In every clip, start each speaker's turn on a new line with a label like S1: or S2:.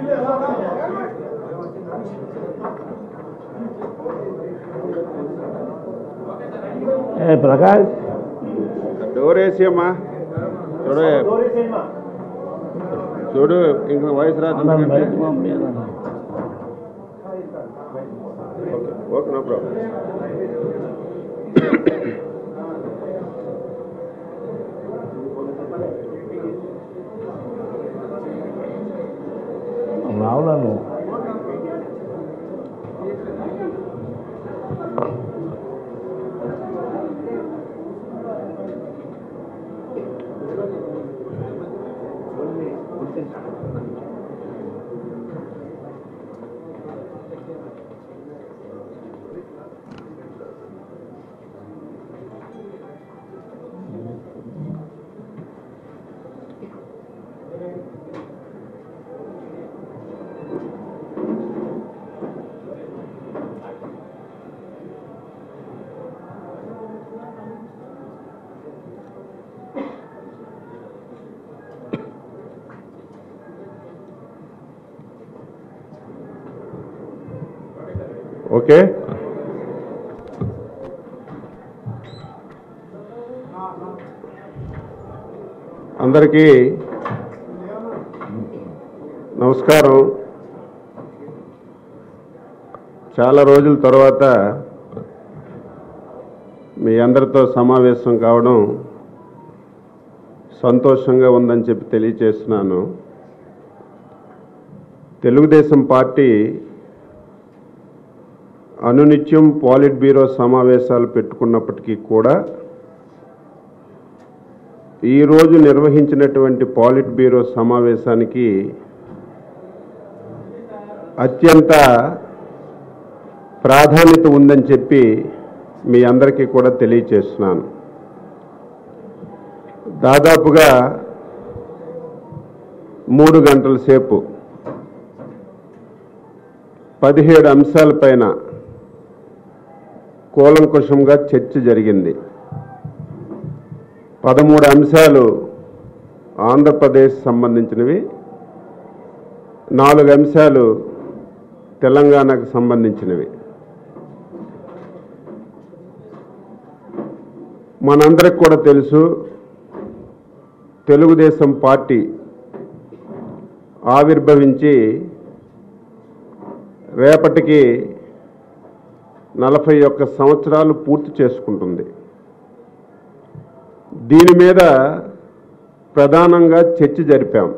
S1: ఏ Prakash
S2: door వేసేయమ్మా చూడు చూడు ఇంకా వయసు రాదు
S1: మనం
S2: ఎందుకంటే.
S1: బయటకు పంపించాలి.
S2: ఓకే నో ప్రాబ్లం
S1: రావులా నువ్వు
S2: ఓకే అందరికీ నమస్కారం చాలా రోజుల తర్వాత మీ అందరితో సమావేశం కావడం సంతోషంగా ఉందని చెప్పి తెలియచేస్తున్నాను తెలుగుదేశం పార్టీ అనునిత్యం పాలిట్ బ్యూరో సమావేశాలు పెట్టుకున్నప్పటికీ కూడా ఈరోజు నిర్వహించినటువంటి పాలిట్ బ్యూరో సమావేశానికి అత్యంత ప్రాధాన్యత ఉందని చెప్పి మీ అందరికీ కూడా తెలియచేస్తున్నాను దాదాపుగా మూడు గంటల సేపు పదిహేడు అంశాలపైన కూలంకుషంగా చర్చ జరిగింది పదమూడు అంశాలు ఆంధ్రప్రదేశ్ సంబంధించినవి నాలుగు అంశాలు తెలంగాణకు సంబంధించినవి మనందరికి కూడా తెలుసు తెలుగుదేశం పార్టీ ఆవిర్భవించి రేపటికి నలభై ఒక్క సంవత్సరాలు పూర్తి చేసుకుంటుంది దీని మీద ప్రధానంగా చర్చ జరిపాం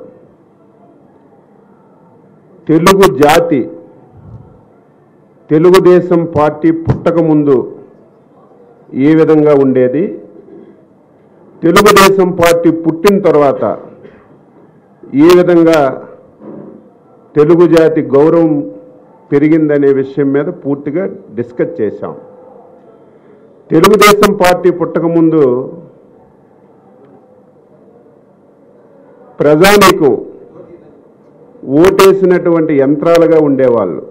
S2: తెలుగు జాతి తెలుగుదేశం పార్టీ పుట్టక ముందు ఏ విధంగా ఉండేది తెలుగుదేశం పార్టీ పుట్టిన తర్వాత ఏ విధంగా తెలుగు జాతి గౌరవం పెరిగిందనే విషయం మీద పూర్తిగా డిస్కస్ చేశాం తెలుగుదేశం పార్టీ పుట్టకముందు ప్రజానీకం ఓటేసినటువంటి యంత్రాలుగా ఉండేవాళ్ళు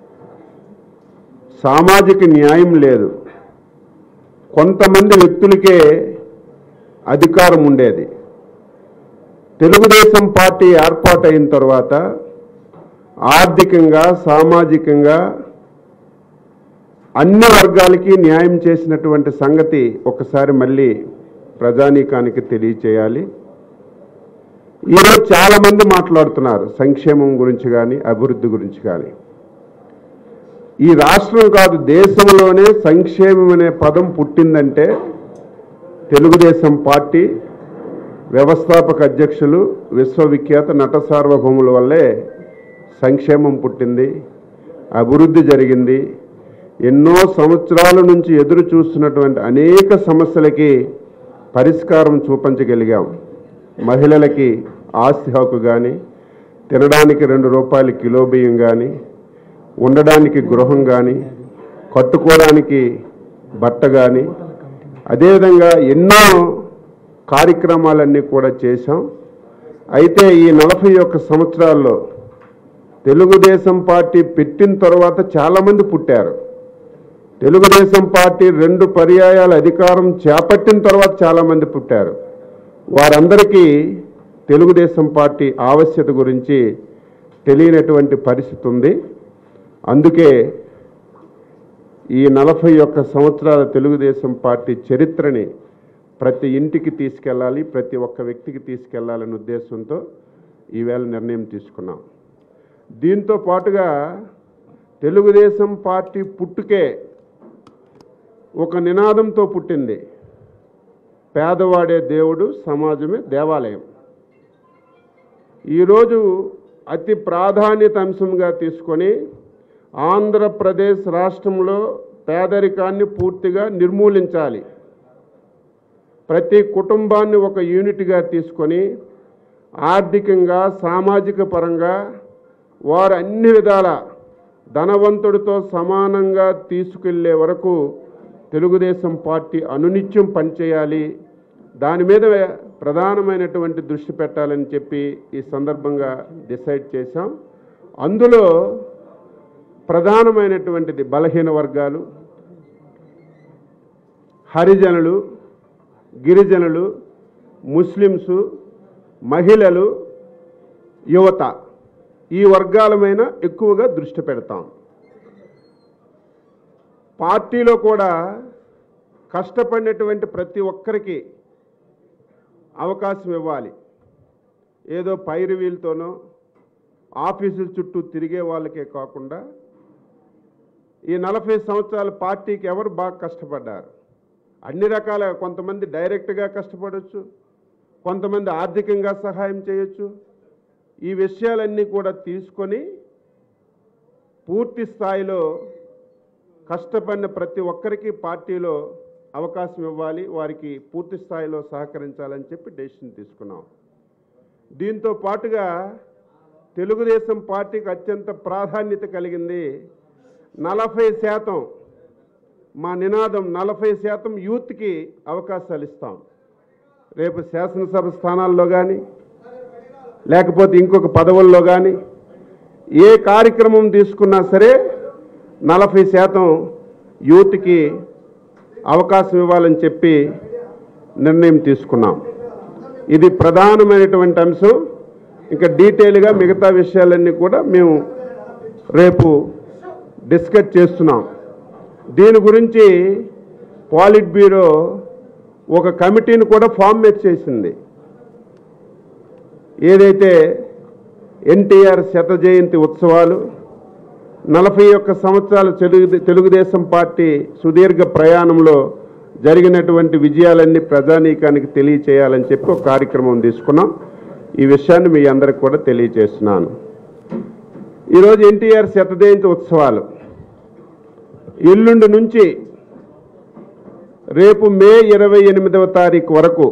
S2: సామాజిక న్యాయం లేదు కొంతమంది వ్యక్తులకే అధికారం ఉండేది తెలుగుదేశం పార్టీ ఏర్పాటైన తర్వాత ఆర్థికంగా సామాజికంగా అన్ని వర్గాలకి న్యాయం చేసినటువంటి సంగతి ఒకసారి మళ్ళీ ప్రజానీకానికి తెలియచేయాలి ఈరోజు చాలా మంది మాట్లాడుతున్నారు సంక్షేమం గురించి కానీ అభివృద్ధి గురించి కానీ ఈ రాష్ట్రం కాదు దేశంలోనే సంక్షేమం అనే పదం పుట్టిందంటే తెలుగుదేశం పార్టీ వ్యవస్థాపక అధ్యక్షులు విశ్వవిఖ్యాత నట సార్వభౌముల వల్లే సంక్షేమం పుట్టింది అభివృద్ధి జరిగింది ఎన్నో సంవత్సరాల నుంచి ఎదురు చూస్తున్నటువంటి అనేక సమస్యలకి పరిష్కారం చూపించగలిగాం మహిళలకి ఆస్తి హక్కు కానీ తినడానికి రెండు రూపాయల కిలో బియ్యం కానీ ఉండడానికి గృహం కానీ కట్టుకోవడానికి బట్ట కానీ అదేవిధంగా ఎన్నో కార్యక్రమాలన్నీ కూడా చేశాం అయితే ఈ నలభై ఒక్క సంవత్సరాల్లో తెలుగుదేశం పార్టీ పెట్టిన తర్వాత చాలామంది పుట్టారు తెలుగుదేశం పార్టీ రెండు పర్యాయాల అధికారం చేపట్టిన తర్వాత చాలామంది పుట్టారు వారందరికీ తెలుగుదేశం పార్టీ ఆవశ్యత గురించి తెలియనటువంటి పరిస్థితి ఉంది అందుకే ఈ నలభై ఒక్క సంవత్సరాల తెలుగుదేశం పార్టీ చరిత్రని ప్రతి ఇంటికి తీసుకెళ్ళాలి ప్రతి ఒక్క వ్యక్తికి తీసుకెళ్లాలనే ఉద్దేశంతో ఈవేళ నిర్ణయం తీసుకున్నాం దీంతో పాటుగా తెలుగుదేశం పార్టీ పుట్టుకే ఒక నినాదంతో పుట్టింది పేదవాడే దేవుడు సమాజమే దేవాలయం ఈరోజు అతి ప్రాధాన్యత అంశంగా తీసుకొని ఆంధ్రప్రదేశ్ రాష్ట్రంలో పేదరికాన్ని పూర్తిగా నిర్మూలించాలి ప్రతి కుటుంబాన్ని ఒక యూనిట్గా తీసుకొని ఆర్థికంగా సామాజిక పరంగా వారు అన్ని విధాల ధనవంతుడితో సమానంగా తీసుకెళ్లే వరకు తెలుగుదేశం పార్టీ అనునిత్యం పనిచేయాలి దాని మీద ప్రధానమైనటువంటి దృష్టి పెట్టాలని చెప్పి ఈ సందర్భంగా డిసైడ్ చేశాం అందులో ప్రధానమైనటువంటిది బలహీన వర్గాలు హరిజనులు గిరిజనులు ముస్లిమ్సు మహిళలు యువత ఈ వర్గాల మీద ఎక్కువగా దృష్టి పెడతాం పార్టీలో కూడా కష్టపడినటువంటి ప్రతి ఒక్కరికి అవకాశం ఇవ్వాలి ఏదో పైరువీలతోనో ఆఫీసుల చుట్టూ తిరిగే వాళ్ళకే కాకుండా ఈ నలభై సంవత్సరాల పార్టీకి ఎవరు బాగా కష్టపడ్డారు అన్ని రకాల కొంతమంది డైరెక్ట్గా కష్టపడవచ్చు కొంతమంది ఆర్థికంగా సహాయం చేయొచ్చు ఈ విషయాలన్నీ కూడా తీసుకొని పూర్తి స్థాయిలో కష్టపడిన ప్రతి ఒక్కరికి పార్టీలో అవకాశం ఇవ్వాలి వారికి పూర్తి స్థాయిలో సహకరించాలని చెప్పి డెసిషన్ తీసుకున్నాం దీంతో పాటుగా తెలుగుదేశం పార్టీకి అత్యంత ప్రాధాన్యత కలిగింది నలభై శాతం మా నినాదం నలభై శాతం యూత్కి అవకాశాలు ఇస్తాం రేపు శాసనసభ స్థానాల్లో కానీ లేకపోతే ఇంకొక పదవుల్లో కానీ ఏ కార్యక్రమం తీసుకున్నా సరే నలభై శాతం యూత్కి అవకాశం ఇవ్వాలని చెప్పి నిర్ణయం తీసుకున్నాం ఇది ప్రధానమైనటువంటి అంశం ఇంకా డీటెయిల్గా మిగతా విషయాలన్నీ కూడా మేము రేపు డిస్కస్ చేస్తున్నాం దీని గురించి పాలిట్ బ్యూరో ఒక కమిటీని కూడా ఫార్మేట్ చేసింది ఏదైతే ఎన్టీఆర్ శత జయంతి ఉత్సవాలు నలభై ఒక్క సంవత్సరాల తెలుగు తెలుగుదేశం పార్టీ సుదీర్ఘ ప్రయాణంలో జరిగినటువంటి విజయాలన్నీ ప్రజానీకానికి తెలియచేయాలని చెప్పి ఒక కార్యక్రమం తీసుకున్నాం ఈ విషయాన్ని మీ అందరికి కూడా తెలియచేస్తున్నాను ఈరోజు ఎన్టీఆర్ శత జయంతి ఉత్సవాలు ఎల్లుండి నుంచి రేపు మే ఇరవై ఎనిమిదవ తారీఖు వరకు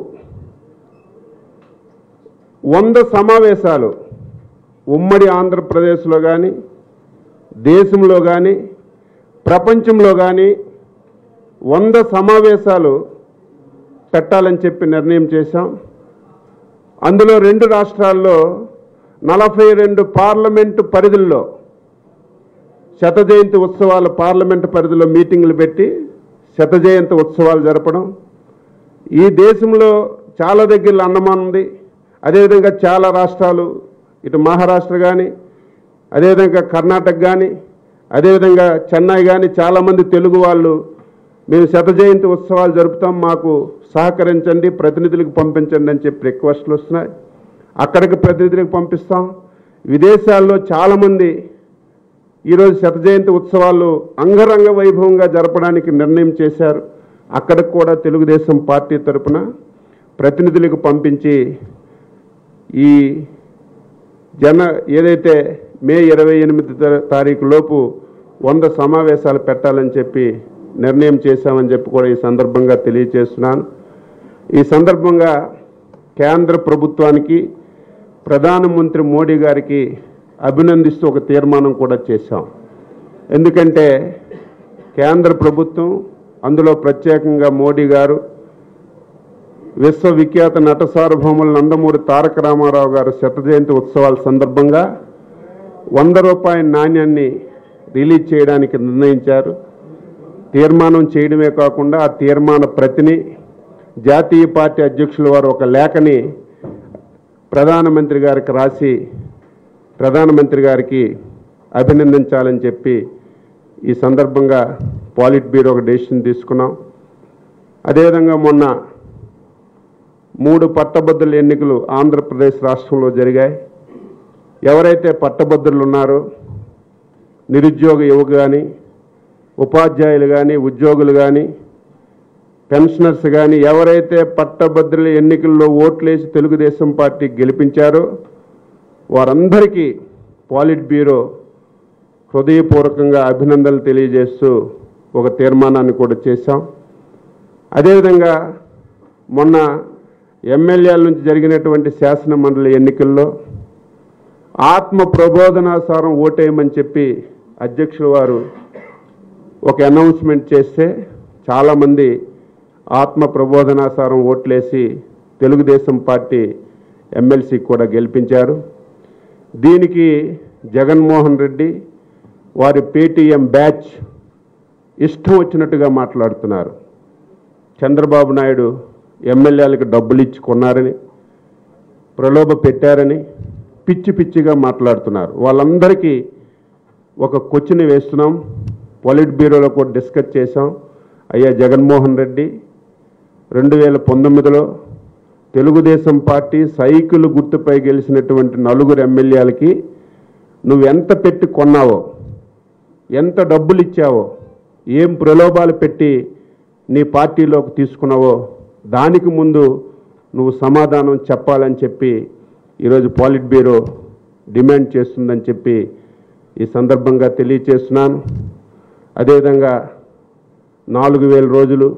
S2: వంద సమావేశాలు ఉమ్మడి ఆంధ్రప్రదేశ్లో కానీ దేశంలో కానీ ప్రపంచంలో కానీ వంద సమావేశాలు పెట్టాలని చెప్పి నిర్ణయం చేశాం అందులో రెండు రాష్ట్రాల్లో నలభై రెండు పార్లమెంటు పరిధుల్లో శత జయంతి ఉత్సవాలు పార్లమెంటు పరిధిలో మీటింగ్లు పెట్టి శత జయంతి ఉత్సవాలు జరపడం ఈ దేశంలో చాలా దగ్గరలో అండమాన్ ఉంది అదేవిధంగా చాలా రాష్ట్రాలు ఇటు మహారాష్ట్ర కానీ అదేవిధంగా కర్ణాటక కానీ అదేవిధంగా చెన్నై కానీ చాలామంది తెలుగు వాళ్ళు మేము శత జయంతి ఉత్సవాలు జరుపుతాం మాకు సహకరించండి ప్రతినిధులకు పంపించండి అని చెప్పి రిక్వెస్ట్లు వస్తున్నాయి అక్కడికి ప్రతినిధులకు పంపిస్తాం విదేశాల్లో చాలామంది ఈరోజు శత జయంతి ఉత్సవాలు అంగరంగ వైభవంగా జరపడానికి నిర్ణయం చేశారు అక్కడికి కూడా తెలుగుదేశం పార్టీ తరపున ప్రతినిధులకు పంపించి ఈ జన ఏదైతే మే ఇరవై ఎనిమిది తారీఖు లోపు వంద సమావేశాలు పెట్టాలని చెప్పి నిర్ణయం చేశామని చెప్పి కూడా ఈ సందర్భంగా తెలియజేస్తున్నాను ఈ సందర్భంగా కేంద్ర ప్రభుత్వానికి ప్రధానమంత్రి మోడీ గారికి అభినందిస్తూ ఒక తీర్మానం కూడా చేశాం ఎందుకంటే కేంద్ర ప్రభుత్వం అందులో ప్రత్యేకంగా మోడీ గారు విశ్వవిఖ్యాత నట సార్వభౌముల నందమూరి తారక రామారావు గారు శత జయంతి ఉత్సవాల సందర్భంగా వంద రూపాయల నాణ్యాన్ని రిలీజ్ చేయడానికి నిర్ణయించారు తీర్మానం చేయడమే కాకుండా ఆ తీర్మాన ప్రతిని జాతీయ పార్టీ అధ్యక్షుల వారు ఒక లేఖని ప్రధానమంత్రి గారికి రాసి ప్రధానమంత్రి గారికి అభినందించాలని చెప్పి ఈ సందర్భంగా పాలిట్ బ్యూరో ఒక డెసిషన్ తీసుకున్నాం అదేవిధంగా మొన్న మూడు పట్టభద్రుల ఎన్నికలు ఆంధ్రప్రదేశ్ రాష్ట్రంలో జరిగాయి ఎవరైతే పట్టభద్రులు ఉన్నారో నిరుద్యోగ యువకు కానీ ఉపాధ్యాయులు కానీ ఉద్యోగులు కానీ పెన్షనర్స్ కానీ ఎవరైతే పట్టభద్రుల ఎన్నికల్లో ఓట్లేసి తెలుగుదేశం పార్టీ గెలిపించారో వారందరికీ పాలిట్ బ్యూరో హృదయపూర్వకంగా అభినందనలు తెలియజేస్తూ ఒక తీర్మానాన్ని కూడా చేశాం అదేవిధంగా మొన్న ఎమ్మెల్యేల నుంచి జరిగినటువంటి శాసన మండలి ఎన్నికల్లో ఆత్మ ప్రబోధనాసారం ఓటేయమని చెప్పి అధ్యక్షుల వారు ఒక అనౌన్స్మెంట్ చేస్తే చాలామంది ఆత్మ ప్రబోధనాసారం ఓట్లేసి తెలుగుదేశం పార్టీ ఎమ్మెల్సీ కూడా గెలిపించారు దీనికి జగన్మోహన్ రెడ్డి వారి పేటీఎం బ్యాచ్ ఇష్టం వచ్చినట్టుగా మాట్లాడుతున్నారు చంద్రబాబు నాయుడు ఎమ్మెల్యేలకు డబ్బులు ఇచ్చి కొన్నారని ప్రలోభ పెట్టారని పిచ్చి పిచ్చిగా మాట్లాడుతున్నారు వాళ్ళందరికీ ఒక క్వశ్చన్ వేస్తున్నాం పొలిట్ బ్యూరోలో కూడా డిస్కస్ చేశాం అయ్యా జగన్మోహన్ రెడ్డి రెండు వేల పంతొమ్మిదిలో తెలుగుదేశం పార్టీ సైకిల్ గుర్తుపై గెలిచినటువంటి నలుగురు ఎమ్మెల్యేలకి నువ్వు ఎంత పెట్టి కొన్నావో ఎంత డబ్బులు ఇచ్చావో ఏం ప్రలోభాలు పెట్టి నీ పార్టీలోకి తీసుకున్నావో దానికి ముందు నువ్వు సమాధానం చెప్పాలని చెప్పి ఈరోజు పాలిట్ బ్యూరో డిమాండ్ చేస్తుందని చెప్పి ఈ సందర్భంగా తెలియచేస్తున్నాను అదేవిధంగా నాలుగు వేల రోజులు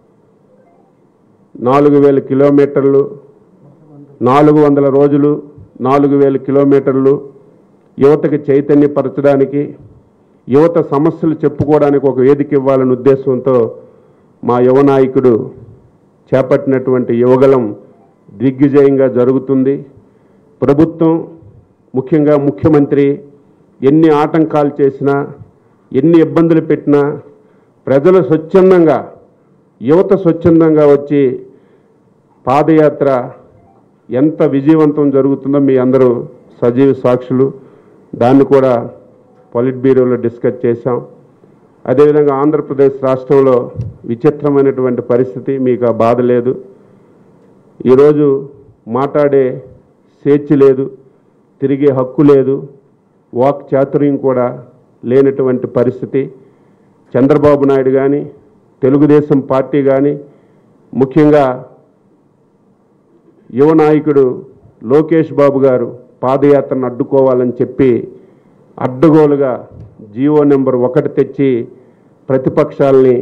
S2: నాలుగు వేల కిలోమీటర్లు నాలుగు వందల రోజులు నాలుగు వేల కిలోమీటర్లు యువతకి చైతన్యపరచడానికి యువత సమస్యలు చెప్పుకోవడానికి ఒక వేదిక ఇవ్వాలనే ఉద్దేశంతో మా యువ నాయకుడు చేపట్టినటువంటి యువగలం దిగ్విజయంగా జరుగుతుంది ప్రభుత్వం ముఖ్యంగా ముఖ్యమంత్రి ఎన్ని ఆటంకాలు చేసినా ఎన్ని ఇబ్బందులు పెట్టినా ప్రజలు స్వచ్ఛందంగా యువత స్వచ్ఛందంగా వచ్చి పాదయాత్ర ఎంత విజయవంతం జరుగుతుందో మీ అందరూ సజీవ సాక్షులు దాన్ని కూడా పొలిట్ బ్యూరోలో డిస్కస్ చేశాం అదేవిధంగా ఆంధ్రప్రదేశ్ రాష్ట్రంలో విచిత్రమైనటువంటి పరిస్థితి మీకు ఆ బాధ లేదు ఈరోజు మాట్లాడే స్వేచ్ఛ లేదు తిరిగే హక్కు లేదు వాక్ చాతుర్యం కూడా లేనటువంటి పరిస్థితి చంద్రబాబు నాయుడు కానీ తెలుగుదేశం పార్టీ కానీ ముఖ్యంగా యువ నాయకుడు లోకేష్ బాబు గారు పాదయాత్రను అడ్డుకోవాలని చెప్పి అడ్డగోలుగా జీవో నెంబర్ ఒకటి తెచ్చి ప్రతిపక్షాలని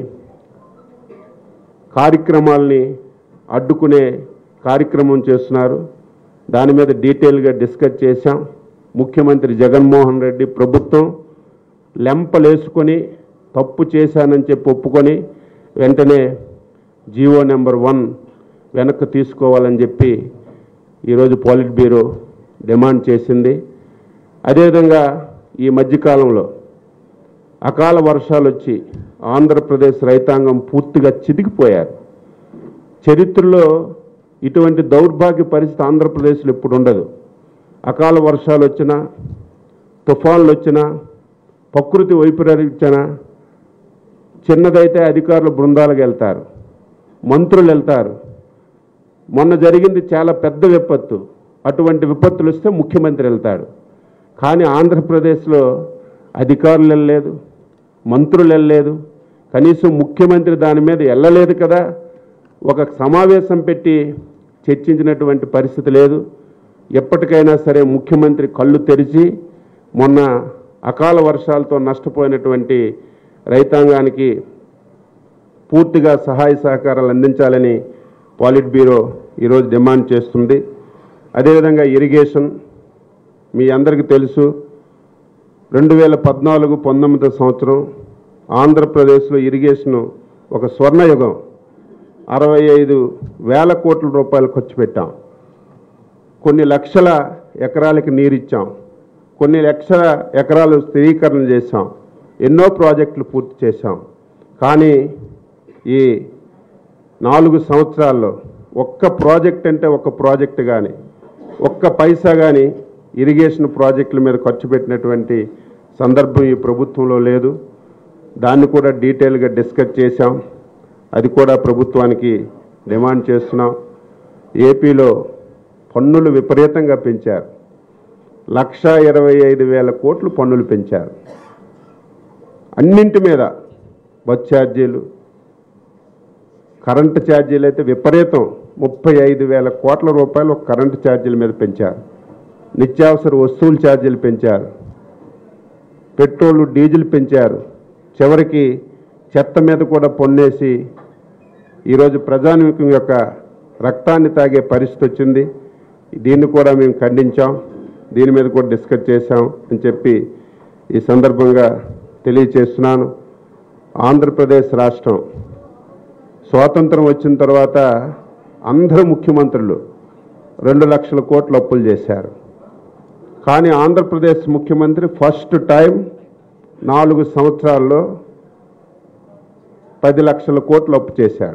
S2: కార్యక్రమాల్ని అడ్డుకునే కార్యక్రమం చేస్తున్నారు దాని మీద డీటెయిల్గా డిస్కస్ చేశాం ముఖ్యమంత్రి జగన్మోహన్ రెడ్డి ప్రభుత్వం లెంపలేసుకొని తప్పు చేశానని చెప్పి ఒప్పుకొని వెంటనే జీవో నెంబర్ వన్ వెనక్కి తీసుకోవాలని చెప్పి ఈరోజు పాలిట్ బ్యూరో డిమాండ్ చేసింది అదేవిధంగా ఈ మధ్యకాలంలో అకాల వర్షాలు వచ్చి ఆంధ్రప్రదేశ్ రైతాంగం పూర్తిగా చితికిపోయారు చరిత్రలో ఇటువంటి దౌర్భాగ్య పరిస్థితి ఆంధ్రప్రదేశ్లో ఇప్పుడు ఉండదు అకాల వర్షాలు వచ్చినా తుఫాన్లు వచ్చినా ప్రకృతి వైపరీత్యన చిన్నదైతే అధికారులు బృందాలకు వెళ్తారు మంత్రులు వెళ్తారు మొన్న జరిగింది చాలా పెద్ద విపత్తు అటువంటి విపత్తులు వస్తే ముఖ్యమంత్రి వెళ్తాడు కానీ ఆంధ్రప్రదేశ్లో అధికారులు వెళ్ళలేదు మంత్రులు వెళ్ళలేదు కనీసం ముఖ్యమంత్రి దాని మీద వెళ్ళలేదు కదా ఒక సమావేశం పెట్టి చర్చించినటువంటి పరిస్థితి లేదు ఎప్పటికైనా సరే ముఖ్యమంత్రి కళ్ళు తెరిచి మొన్న అకాల వర్షాలతో నష్టపోయినటువంటి రైతాంగానికి పూర్తిగా సహాయ సహకారాలు అందించాలని పాలిట్ బ్యూరో ఈరోజు డిమాండ్ చేస్తుంది అదేవిధంగా ఇరిగేషన్ మీ అందరికీ తెలుసు రెండు వేల పద్నాలుగు పంతొమ్మిదో సంవత్సరం ఆంధ్రప్రదేశ్లో ఇరిగేషన్ ఒక స్వర్ణయుగం అరవై ఐదు వేల కోట్ల రూపాయలు ఖర్చు పెట్టాం కొన్ని లక్షల ఎకరాలకి నీరు ఇచ్చాం కొన్ని లక్షల ఎకరాలు స్థిరీకరణ చేశాం ఎన్నో ప్రాజెక్టులు పూర్తి చేశాం కానీ ఈ నాలుగు సంవత్సరాల్లో ఒక్క ప్రాజెక్ట్ అంటే ఒక్క ప్రాజెక్ట్ కానీ ఒక్క పైసా కానీ ఇరిగేషన్ ప్రాజెక్టుల మీద ఖర్చు పెట్టినటువంటి సందర్భం ఈ ప్రభుత్వంలో లేదు దాన్ని కూడా డీటెయిల్గా డిస్కస్ చేశాం అది కూడా ప్రభుత్వానికి డిమాండ్ చేస్తున్నాం ఏపీలో పన్నులు విపరీతంగా పెంచారు లక్ష ఇరవై ఐదు వేల కోట్లు పన్నులు పెంచారు అన్నింటి మీద బస్ ఛార్జీలు కరెంటు ఛార్జీలు అయితే విపరీతం ముప్పై ఐదు వేల కోట్ల రూపాయలు ఒక కరెంటు ఛార్జీల మీద పెంచారు నిత్యావసర వస్తువుల ఛార్జీలు పెంచారు పెట్రోలు డీజిల్ పెంచారు చివరికి చెత్త మీద కూడా పొన్నేసి ఈరోజు ప్రజానీకం యొక్క రక్తాన్ని తాగే పరిస్థితి వచ్చింది దీన్ని కూడా మేము ఖండించాం దీని మీద కూడా డిస్కస్ చేశాం అని చెప్పి ఈ సందర్భంగా తెలియచేస్తున్నాను ఆంధ్రప్రదేశ్ రాష్ట్రం స్వాతంత్రం వచ్చిన తర్వాత అందరూ ముఖ్యమంత్రులు రెండు లక్షల కోట్ల అప్పులు చేశారు కానీ ఆంధ్రప్రదేశ్ ముఖ్యమంత్రి ఫస్ట్ టైం నాలుగు సంవత్సరాల్లో పది లక్షల కోట్లు అప్పు చేశాడు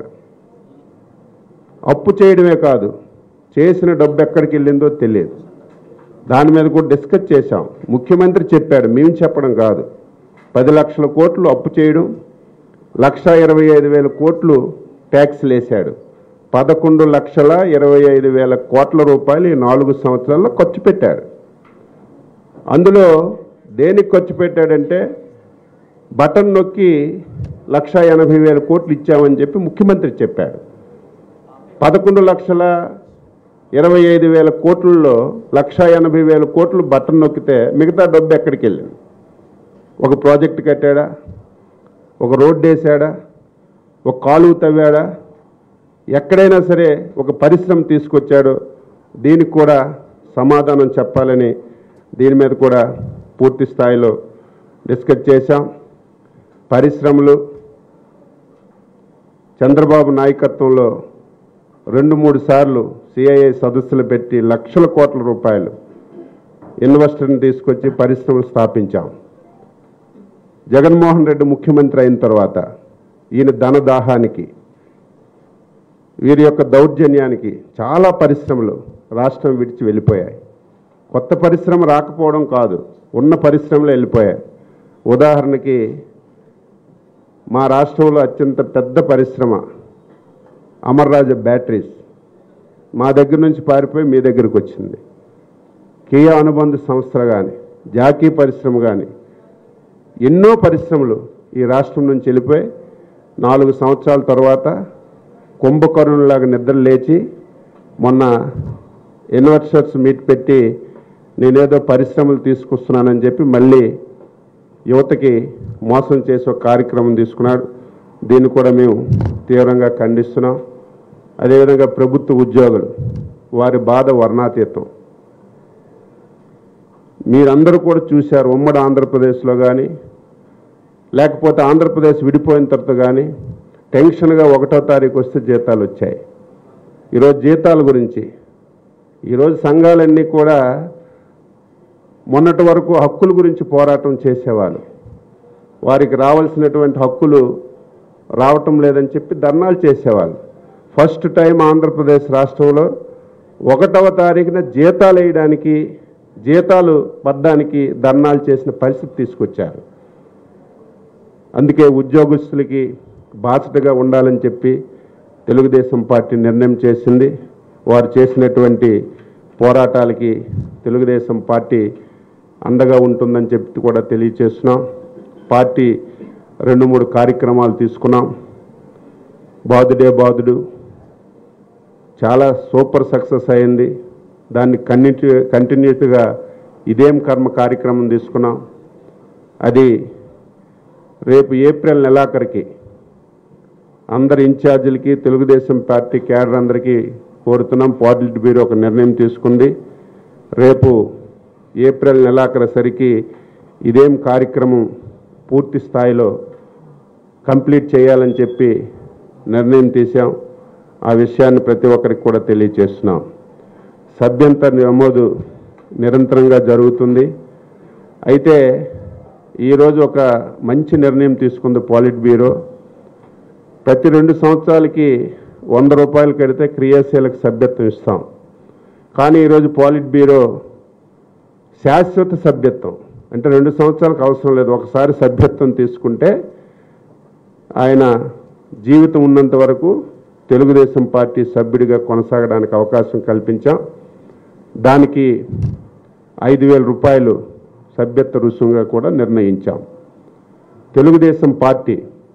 S2: అప్పు చేయడమే కాదు చేసిన డబ్బు ఎక్కడికి వెళ్ళిందో తెలియదు దాని మీద కూడా డిస్కస్ చేశాం ముఖ్యమంత్రి చెప్పాడు మేము చెప్పడం కాదు పది లక్షల కోట్లు అప్పు చేయడం లక్ష ఇరవై ఐదు వేల కోట్లు ట్యాక్స్లు వేశాడు పదకొండు లక్షల ఇరవై ఐదు వేల కోట్ల రూపాయలు ఈ నాలుగు సంవత్సరాల్లో ఖర్చు పెట్టాడు అందులో దేనికి ఖర్చు పెట్టాడంటే బటన్ నొక్కి లక్ష ఎనభై వేల కోట్లు ఇచ్చామని చెప్పి ముఖ్యమంత్రి చెప్పాడు పదకొండు లక్షల ఇరవై ఐదు వేల కోట్లలో లక్ష ఎనభై వేల కోట్లు బటన్ నొక్కితే మిగతా డబ్బు ఎక్కడికి వెళ్ళింది ఒక ప్రాజెక్ట్ కట్టాడా ఒక రోడ్డు వేసాడా ఒక కాలువ తవ్వాడా ఎక్కడైనా సరే ఒక పరిశ్రమ తీసుకొచ్చాడు దీనికి కూడా సమాధానం చెప్పాలని దీని మీద కూడా పూర్తి స్థాయిలో డిస్కస్ చేశాం పరిశ్రమలు చంద్రబాబు నాయకత్వంలో రెండు మూడు సార్లు సిఐఏ సదస్సులు పెట్టి లక్షల కోట్ల రూపాయలు ఇన్వెస్టర్ని తీసుకొచ్చి పరిశ్రమలు స్థాపించాం జగన్మోహన్ రెడ్డి ముఖ్యమంత్రి అయిన తర్వాత ఈయన ధనదాహానికి వీరి యొక్క దౌర్జన్యానికి చాలా పరిశ్రమలు రాష్ట్రం విడిచి వెళ్ళిపోయాయి కొత్త పరిశ్రమ రాకపోవడం కాదు ఉన్న పరిశ్రమలు వెళ్ళిపోయాయి ఉదాహరణకి మా రాష్ట్రంలో అత్యంత పెద్ద పరిశ్రమ అమర్రాజ బ్యాటరీస్ మా దగ్గర నుంచి పారిపోయి మీ దగ్గరికి వచ్చింది కియా అనుబంధ సంస్థలు కానీ జాకీ పరిశ్రమ కానీ ఎన్నో పరిశ్రమలు ఈ రాష్ట్రం నుంచి వెళ్ళిపోయి నాలుగు సంవత్సరాల తర్వాత కుంభకర్ణులాగా నిద్ర లేచి మొన్న ఇన్వెస్టర్స్ మీట్ పెట్టి నేనేదో పరిశ్రమలు తీసుకొస్తున్నానని చెప్పి మళ్ళీ యువతకి మోసం చేసే ఒక కార్యక్రమం తీసుకున్నాడు దీన్ని కూడా మేము తీవ్రంగా ఖండిస్తున్నాం అదేవిధంగా ప్రభుత్వ ఉద్యోగులు వారి బాధ వర్ణాతీతం మీరందరూ కూడా చూశారు ఉమ్మడి ఆంధ్రప్రదేశ్లో కానీ లేకపోతే ఆంధ్రప్రదేశ్ విడిపోయిన తర్వాత కానీ టెన్షన్గా ఒకటో తారీఖు వస్తే జీతాలు వచ్చాయి ఈరోజు జీతాల గురించి ఈరోజు సంఘాలన్నీ కూడా మొన్నటి వరకు హక్కుల గురించి పోరాటం చేసేవాళ్ళు వారికి రావాల్సినటువంటి హక్కులు రావటం లేదని చెప్పి ధర్నాలు చేసేవాళ్ళు ఫస్ట్ టైం ఆంధ్రప్రదేశ్ రాష్ట్రంలో ఒకటవ తారీఖున జీతాలు వేయడానికి జీతాలు పడ్డానికి ధర్నాలు చేసిన పరిస్థితి తీసుకొచ్చారు అందుకే ఉద్యోగస్తులకి బాధ్యతగా ఉండాలని చెప్పి తెలుగుదేశం పార్టీ నిర్ణయం చేసింది వారు చేసినటువంటి పోరాటాలకి తెలుగుదేశం పార్టీ అండగా ఉంటుందని చెప్పి కూడా తెలియచేస్తున్నాం పార్టీ రెండు మూడు కార్యక్రమాలు తీసుకున్నాం బాదుడే బాదుడు చాలా సూపర్ సక్సెస్ అయింది దాన్ని కన్నిటి కంటిన్యూటీగా ఇదేం కర్మ కార్యక్రమం తీసుకున్నాం అది రేపు ఏప్రిల్ నెలాఖరికి అందరి ఇన్ఛార్జీలకి తెలుగుదేశం పార్టీ క్యాడర్ అందరికీ కోరుతున్నాం పాలిట్ బ్యూరో ఒక నిర్ణయం తీసుకుంది రేపు ఏప్రిల్ నెలాఖరుసరికి ఇదేం కార్యక్రమం పూర్తి స్థాయిలో కంప్లీట్ చేయాలని చెప్పి నిర్ణయం తీశాం ఆ విషయాన్ని ప్రతి ఒక్కరికి కూడా తెలియచేస్తున్నాం సభ్యంత నమోదు నిరంతరంగా జరుగుతుంది అయితే ఈరోజు ఒక మంచి నిర్ణయం తీసుకుంది పాలిట్ బ్యూరో ప్రతి రెండు సంవత్సరాలకి వంద రూపాయలు కడితే క్రియాశీలక సభ్యత్వం ఇస్తాం కానీ ఈరోజు పాలిట్ బ్యూరో శాశ్వత సభ్యత్వం అంటే రెండు సంవత్సరాలకు అవసరం లేదు ఒకసారి సభ్యత్వం తీసుకుంటే ఆయన జీవితం ఉన్నంత వరకు తెలుగుదేశం పార్టీ సభ్యుడిగా కొనసాగడానికి అవకాశం కల్పించాం దానికి ఐదు వేల రూపాయలు సభ్యత్వ రుసుముగా కూడా నిర్ణయించాం తెలుగుదేశం పార్టీ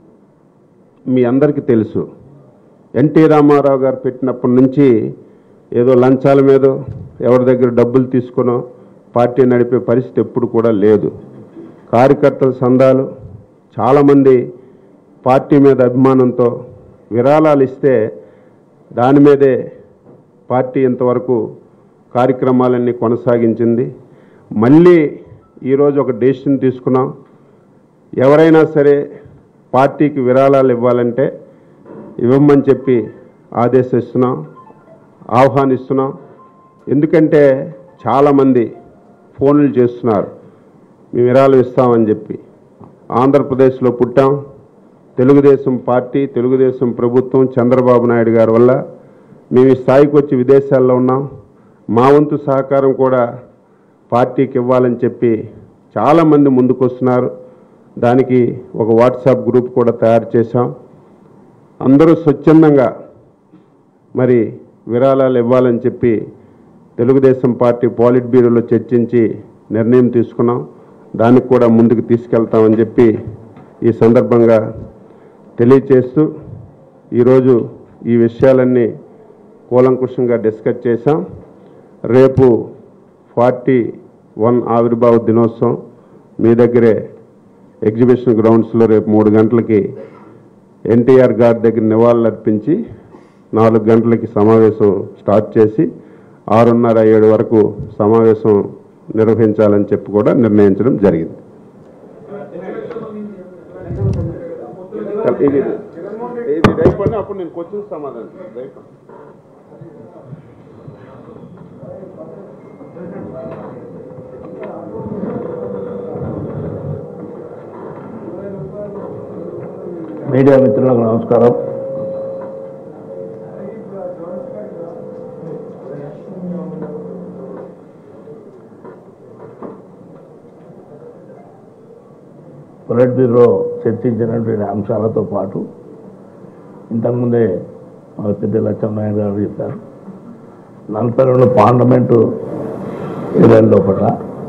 S2: మీ అందరికీ తెలుసు ఎన్టీ రామారావు గారు పెట్టినప్పటి నుంచి ఏదో లంచాల మీద ఎవరి దగ్గర డబ్బులు తీసుకునో పార్టీ నడిపే పరిస్థితి ఎప్పుడు కూడా లేదు కార్యకర్తల సంఘాలు చాలామంది పార్టీ మీద అభిమానంతో విరాళాలు ఇస్తే దాని మీదే పార్టీ ఇంతవరకు కార్యక్రమాలన్నీ కొనసాగించింది మళ్ళీ ఈరోజు ఒక డెసిషన్ తీసుకున్నాం ఎవరైనా సరే పార్టీకి విరాళాలు ఇవ్వాలంటే ఇవ్వమని చెప్పి ఆదేశిస్తున్నాం ఆహ్వానిస్తున్నాం ఎందుకంటే చాలామంది ఫోన్లు చేస్తున్నారు మేము విరాళం ఇస్తామని చెప్పి ఆంధ్రప్రదేశ్లో పుట్టాం తెలుగుదేశం పార్టీ తెలుగుదేశం ప్రభుత్వం చంద్రబాబు నాయుడు గారి వల్ల మేము ఈ స్థాయికి వచ్చి విదేశాల్లో ఉన్నాం మా వంతు సహకారం కూడా పార్టీకి ఇవ్వాలని చెప్పి చాలామంది ముందుకొస్తున్నారు దానికి ఒక వాట్సాప్ గ్రూప్ కూడా తయారు చేశాం అందరూ స్వచ్ఛందంగా మరి విరాళాలు ఇవ్వాలని చెప్పి తెలుగుదేశం పార్టీ పాలిట్ బ్యూరోలో చర్చించి నిర్ణయం తీసుకున్నాం దానికి కూడా ముందుకు తీసుకెళ్తామని చెప్పి ఈ సందర్భంగా తెలియచేస్తూ ఈరోజు ఈ విషయాలన్నీ కూలంకుషంగా డిస్కస్ చేశాం రేపు ఫార్టీ వన్ ఆవిర్భావ దినోత్సవం మీ దగ్గరే ఎగ్జిబిషన్ గ్రౌండ్స్లో రేపు మూడు గంటలకి ఎన్టీఆర్ గారి దగ్గర నివాళులు అర్పించి నాలుగు గంటలకి సమావేశం స్టార్ట్ చేసి ఆరున్నర ఏడు వరకు సమావేశం నిర్వహించాలని చెప్పి కూడా నిర్ణయించడం జరిగింది ఇది ఇది రేపటి అప్పుడు నేను క్వశ్చన్ సమాధానం రేపు
S1: మీడియా మిత్రులకు నమస్కారం పొలిట్ బ్యూరో చర్చించినటువంటి అంశాలతో పాటు ఇంతకుముందే మన పెద్ద లక్ష్మణాయుడు గారు చెప్పారు నలభై రెండు పార్లమెంటు ఏరియాల లోపల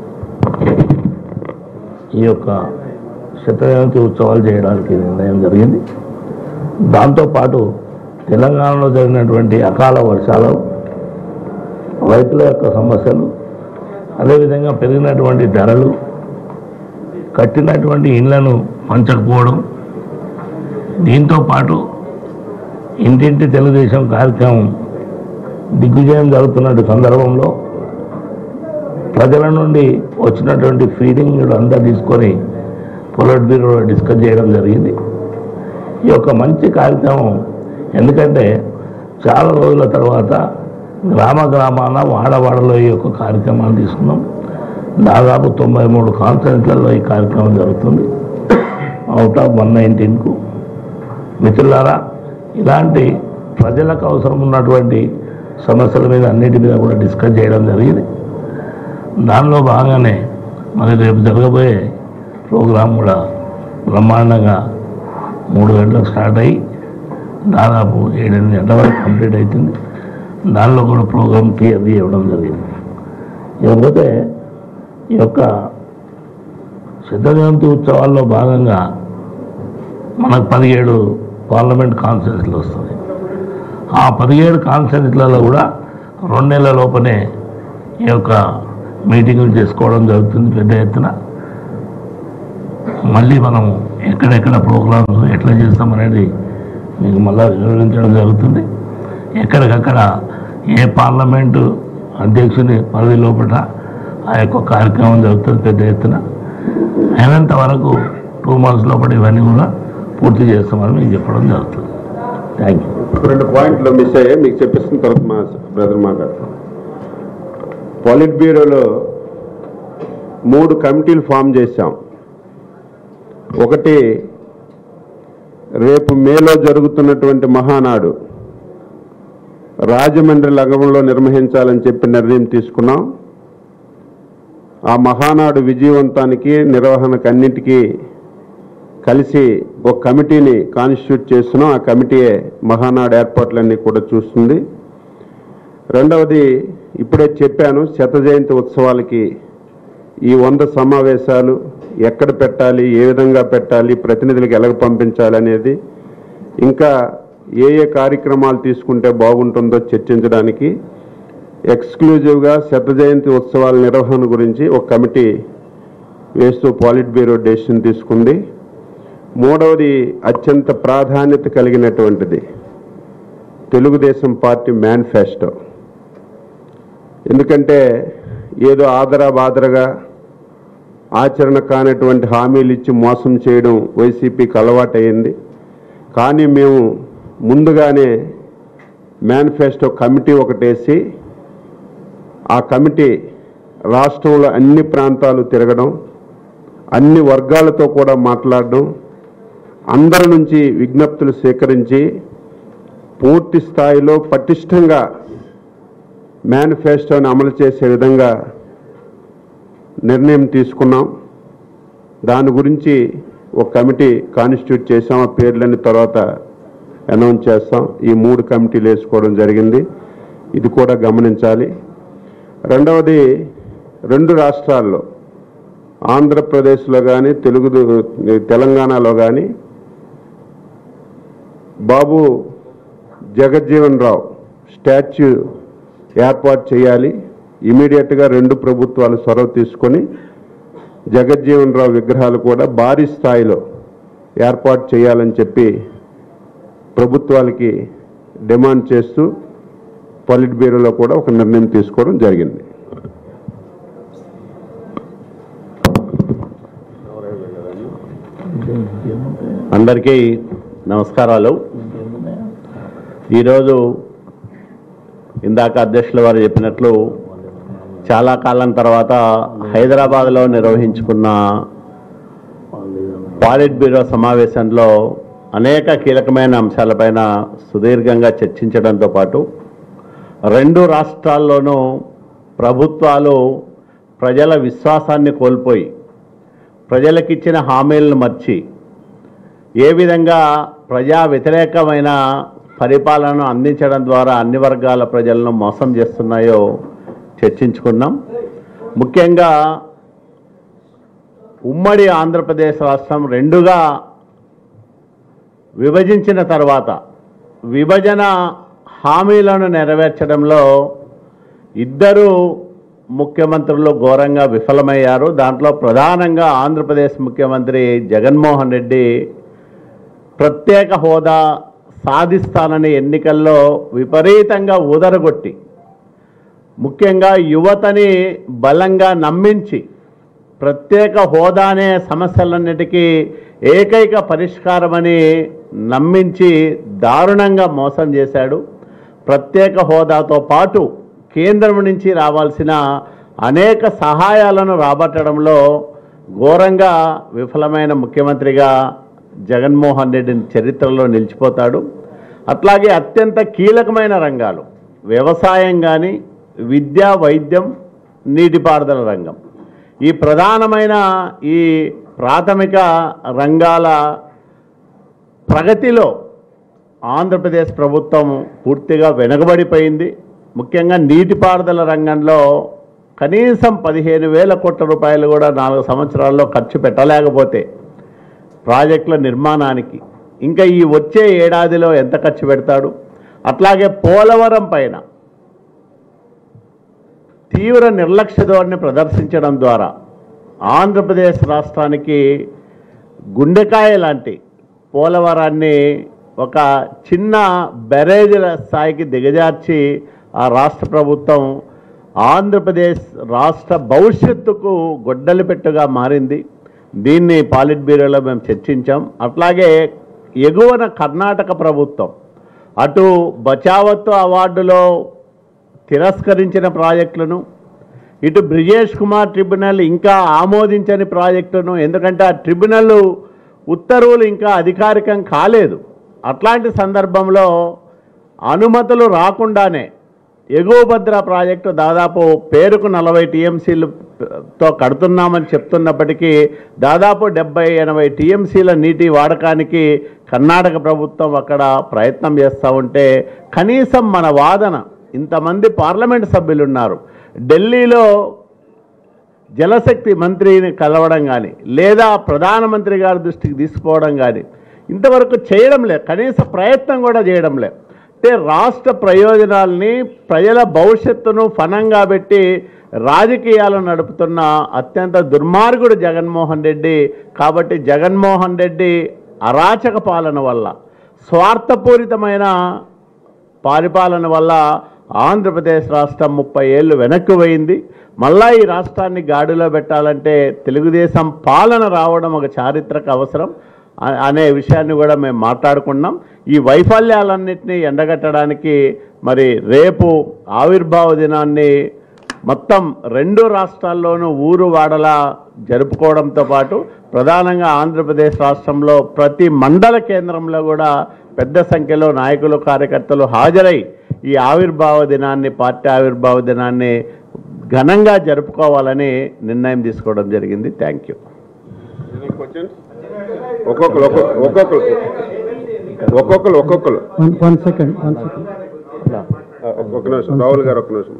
S1: ఈ యొక్క శతజయంతి ఉత్సవాలు చేయడానికి నిర్ణయం జరిగింది దాంతోపాటు తెలంగాణలో జరిగినటువంటి అకాల వర్షాలు రైతుల యొక్క సమస్యలు అదేవిధంగా పెరిగినటువంటి ధరలు కట్టినటువంటి ఇళ్లను పంచకపోవడం దీంతో పాటు ఇంటింటి తెలుగుదేశం కార్యక్రమం దిగ్విజయం జరుగుతున్న సందర్భంలో ప్రజల నుండి వచ్చినటువంటి ఫీడింగ్ అంతా తీసుకొని పొలిట్ బ్యూరో డిస్కస్ చేయడం జరిగింది ఈ యొక్క మంచి కార్యక్రమం ఎందుకంటే చాలా రోజుల తర్వాత గ్రామ గ్రామాన వాడవాడలో ఈ యొక్క కార్యక్రమాన్ని తీసుకున్నాం దాదాపు తొంభై మూడు కాన్ఫరెన్స్లలో ఈ కార్యక్రమం జరుగుతుంది అవుట్ ఆఫ్ వన్ నైన్టీన్కు మిత్రులారా ఇలాంటి ప్రజలకు అవసరం ఉన్నటువంటి సమస్యల మీద అన్నిటి మీద కూడా డిస్కస్ చేయడం జరిగింది దానిలో భాగంగానే మరి రేపు జరగబోయే ప్రోగ్రాం కూడా బ్రహ్మాండంగా మూడు గంటలకు స్టార్ట్ అయ్యి దాదాపు ఏడెనిమిది గంటల వరకు కంప్లీట్ అవుతుంది దానిలో కూడా ప్రోగ్రామ్ క్లియర్ ఇవ్వడం జరిగింది ఇకపోతే ఈ యొక్క సిద్ధ జయంతి ఉత్సవాల్లో భాగంగా మనకు పదిహేడు పార్లమెంట్ కాన్ఫరెన్స్లు వస్తుంది ఆ పదిహేడు కాన్ఫరెన్స్లలో కూడా రెండు నెలల లోపనే ఈ యొక్క మీటింగులు చేసుకోవడం జరుగుతుంది పెద్ద ఎత్తున మళ్ళీ మనం ఎక్కడెక్కడ ప్రోగ్రామ్స్ ఎట్లా చేస్తాం అనేది మీకు మళ్ళా వివరించడం జరుగుతుంది ఎక్కడికక్కడ ఏ పార్లమెంటు అధ్యక్షుని పరిధి లోపల ఆ యొక్క కార్యక్రమం జరుగుతుంది పెద్ద ఎత్తున అయినంత వరకు టూ మంత్స్ లోపల ఇవన్నీ కూడా పూర్తి చేస్తామని మీకు చెప్పడం జరుగుతుంది థ్యాంక్ యూ
S2: రెండు పాయింట్లు మిస్ అయ్యాయి మీకు చెప్పిస్తున్న తర్వాత మా బ్రదర్ మాట్లాడతాం పాలిట్ బ్యూరోలో మూడు కమిటీలు ఫామ్ చేశాం ఒకటి రేపు మేలో జరుగుతున్నటువంటి మహానాడు రాజమండ్రి లగవంలో నిర్వహించాలని చెప్పి నిర్ణయం తీసుకున్నాం ఆ మహానాడు విజయవంతానికి నిర్వహణకు అన్నింటికీ కలిసి ఒక కమిటీని కాన్స్టిట్యూట్ చేస్తున్నాం ఆ కమిటీయే మహానాడు ఏర్పాట్లన్నీ కూడా చూస్తుంది రెండవది ఇప్పుడే చెప్పాను శత జయంతి ఉత్సవాలకి ఈ వంద సమావేశాలు ఎక్కడ పెట్టాలి ఏ విధంగా పెట్టాలి ప్రతినిధులకు ఎలాగ పంపించాలి అనేది ఇంకా ఏ ఏ కార్యక్రమాలు తీసుకుంటే బాగుంటుందో చర్చించడానికి ఎక్స్క్లూజివ్గా శత జయంతి ఉత్సవాల నిర్వహణ గురించి ఒక కమిటీ వేస్తూ పాలిట్ బ్యూరో డెసిషన్ తీసుకుంది మూడవది అత్యంత ప్రాధాన్యత కలిగినటువంటిది తెలుగుదేశం పార్టీ మేనిఫెస్టో ఎందుకంటే ఏదో ఆదరా బాదరగా ఆచరణ కానటువంటి హామీలు ఇచ్చి మోసం చేయడం వైసీపీకి అలవాటైంది కానీ మేము ముందుగానే మేనిఫెస్టో కమిటీ ఒకటేసి ఆ కమిటీ రాష్ట్రంలో అన్ని ప్రాంతాలు తిరగడం అన్ని వర్గాలతో కూడా మాట్లాడడం అందరి నుంచి విజ్ఞప్తులు స్వీకరించి పూర్తి స్థాయిలో పటిష్టంగా మేనిఫెస్టోని అమలు చేసే విధంగా నిర్ణయం తీసుకున్నాం దాని గురించి ఒక కమిటీ కాన్స్టిట్యూట్ చేసాం ఆ పేర్లన్నీ తర్వాత అనౌన్స్ చేస్తాం ఈ మూడు కమిటీలు వేసుకోవడం జరిగింది ఇది కూడా గమనించాలి రెండవది రెండు రాష్ట్రాల్లో ఆంధ్రప్రదేశ్లో కానీ తెలుగు తెలంగాణలో కానీ బాబు జగజ్జీవన్ రావు స్టాచ్యూ ఏర్పాటు చేయాలి ఇమీడియట్గా రెండు ప్రభుత్వాలు చొరవ తీసుకొని జగజ్జీవన్ రావు విగ్రహాలు కూడా భారీ స్థాయిలో ఏర్పాటు చేయాలని చెప్పి ప్రభుత్వాలకి డిమాండ్ చేస్తూ పొలిట్ బ్యూరోలో కూడా ఒక నిర్ణయం తీసుకోవడం జరిగింది
S3: అందరికీ నమస్కారాలు ఈరోజు ఇందాక అధ్యక్షుల వారు చెప్పినట్లు చాలా కాలం తర్వాత హైదరాబాద్లో నిర్వహించుకున్న పాలిట్ బ్యూరో సమావేశంలో అనేక కీలకమైన అంశాలపైన సుదీర్ఘంగా చర్చించడంతో పాటు రెండు రాష్ట్రాల్లోనూ ప్రభుత్వాలు ప్రజల విశ్వాసాన్ని కోల్పోయి ప్రజలకిచ్చిన హామీలను మర్చి ఏ విధంగా ప్రజా వ్యతిరేకమైన పరిపాలనను అందించడం ద్వారా అన్ని వర్గాల ప్రజలను మోసం చేస్తున్నాయో చర్చించుకున్నాం ముఖ్యంగా ఉమ్మడి ఆంధ్రప్రదేశ్ రాష్ట్రం రెండుగా విభజించిన తర్వాత విభజన హామీలను నెరవేర్చడంలో ఇద్దరు ముఖ్యమంత్రులు ఘోరంగా విఫలమయ్యారు దాంట్లో ప్రధానంగా ఆంధ్రప్రదేశ్ ముఖ్యమంత్రి జగన్మోహన్ రెడ్డి ప్రత్యేక హోదా సాధిస్తానని ఎన్నికల్లో విపరీతంగా ఊదరగొట్టి ముఖ్యంగా యువతని బలంగా నమ్మించి ప్రత్యేక హోదానే సమస్యలన్నిటికీ ఏకైక పరిష్కారమని నమ్మించి దారుణంగా మోసం చేశాడు ప్రత్యేక హోదాతో పాటు కేంద్రం నుంచి రావాల్సిన అనేక సహాయాలను రాబట్టడంలో ఘోరంగా విఫలమైన ముఖ్యమంత్రిగా జగన్మోహన్ రెడ్డిని చరిత్రలో నిలిచిపోతాడు అట్లాగే అత్యంత కీలకమైన రంగాలు వ్యవసాయం కానీ విద్య వైద్యం నీటిపారుదల రంగం ఈ ప్రధానమైన ఈ ప్రాథమిక రంగాల ప్రగతిలో ఆంధ్రప్రదేశ్ ప్రభుత్వం పూర్తిగా వెనుకబడిపోయింది ముఖ్యంగా నీటిపారుదల రంగంలో కనీసం పదిహేను వేల కోట్ల రూపాయలు కూడా నాలుగు సంవత్సరాల్లో ఖర్చు పెట్టలేకపోతే ప్రాజెక్టుల నిర్మాణానికి ఇంకా ఈ వచ్చే ఏడాదిలో ఎంత ఖర్చు పెడతాడు అట్లాగే పోలవరం పైన తీవ్ర నిర్లక్ష్య ధోరణి ప్రదర్శించడం ద్వారా ఆంధ్రప్రదేశ్ రాష్ట్రానికి గుండెకాయ లాంటి పోలవరాన్ని ఒక చిన్న బెరేజ్ల స్థాయికి దిగజార్చి ఆ రాష్ట్ర ప్రభుత్వం ఆంధ్రప్రదేశ్ రాష్ట్ర భవిష్యత్తుకు గొడ్డలి పెట్టుగా మారింది దీన్ని పాలిట్ బ్యూరోలో మేము చర్చించాం అట్లాగే ఎగువన కర్ణాటక ప్రభుత్వం అటు బచావత్తు అవార్డులో తిరస్కరించిన ప్రాజెక్టులను ఇటు బ్రిజేష్ కుమార్ ట్రిబ్యునల్ ఇంకా ఆమోదించని ప్రాజెక్టును ఎందుకంటే ఆ ట్రిబ్యునల్ ఉత్తర్వులు ఇంకా అధికారికం కాలేదు అట్లాంటి సందర్భంలో అనుమతులు రాకుండానే ఎగువ భద్ర ప్రాజెక్టు దాదాపు పేరుకు నలభై టీఎంసీలతో కడుతున్నామని చెప్తున్నప్పటికీ దాదాపు డెబ్బై ఎనభై టీఎంసీల నీటి వాడకానికి కర్ణాటక ప్రభుత్వం అక్కడ ప్రయత్నం చేస్తూ ఉంటే కనీసం మన వాదన ఇంతమంది పార్లమెంట్ సభ్యులు ఉన్నారు ఢిల్లీలో జలశక్తి మంత్రిని కలవడం కానీ లేదా ప్రధానమంత్రి గారి దృష్టికి తీసుకుపోవడం కానీ ఇంతవరకు చేయడం లేదు కనీస ప్రయత్నం కూడా చేయడం లేదు అంటే రాష్ట్ర ప్రయోజనాల్ని ప్రజల భవిష్యత్తును ఫనంగా పెట్టి రాజకీయాలు నడుపుతున్న అత్యంత దుర్మార్గుడు జగన్మోహన్ రెడ్డి కాబట్టి జగన్మోహన్ రెడ్డి అరాచక పాలన వల్ల స్వార్థపూరితమైన పరిపాలన వల్ల ఆంధ్రప్రదేశ్ రాష్ట్రం ముప్పై ఏళ్ళు వెనక్కి పోయింది మళ్ళా ఈ రాష్ట్రాన్ని గాడిలో పెట్టాలంటే తెలుగుదేశం పాలన రావడం ఒక చారిత్రక అవసరం అ- అనే విషయాన్ని కూడా మేము మాట్లాడుకున్నాం ఈ వైఫల్యాలన్నింటినీ ఎండగట్టడానికి మరి రేపు ఆవిర్భావ దినాన్ని మొత్తం రెండు రాష్ట్రాల్లోనూ ఊరు వాడలా జరుపుకోవడంతో పాటు ప్రధానంగా ఆంధ్రప్రదేశ్ రాష్ట్రంలో ప్రతి మండల కేంద్రంలో కూడా పెద్ద సంఖ్యలో నాయకులు కార్యకర్తలు హాజరై ఈ ఆవిర్భావ దినాన్ని పార్టీ ఆవిర్భావ దినాన్ని ఘనంగా జరుపుకోవాలని నిర్ణయం తీసుకోవడం జరిగింది థ్యాంక్ యూ
S2: ఒక్కొక్కరు ఒక్కొక్క- ఒక్కొక్కరు ఒక్కొక్కరు ఒక్కొక్కరు
S4: one one second one second
S2: ఆ, ఒక్క నిమిషం రాహుల్ గారు ఒక్క నిమిషం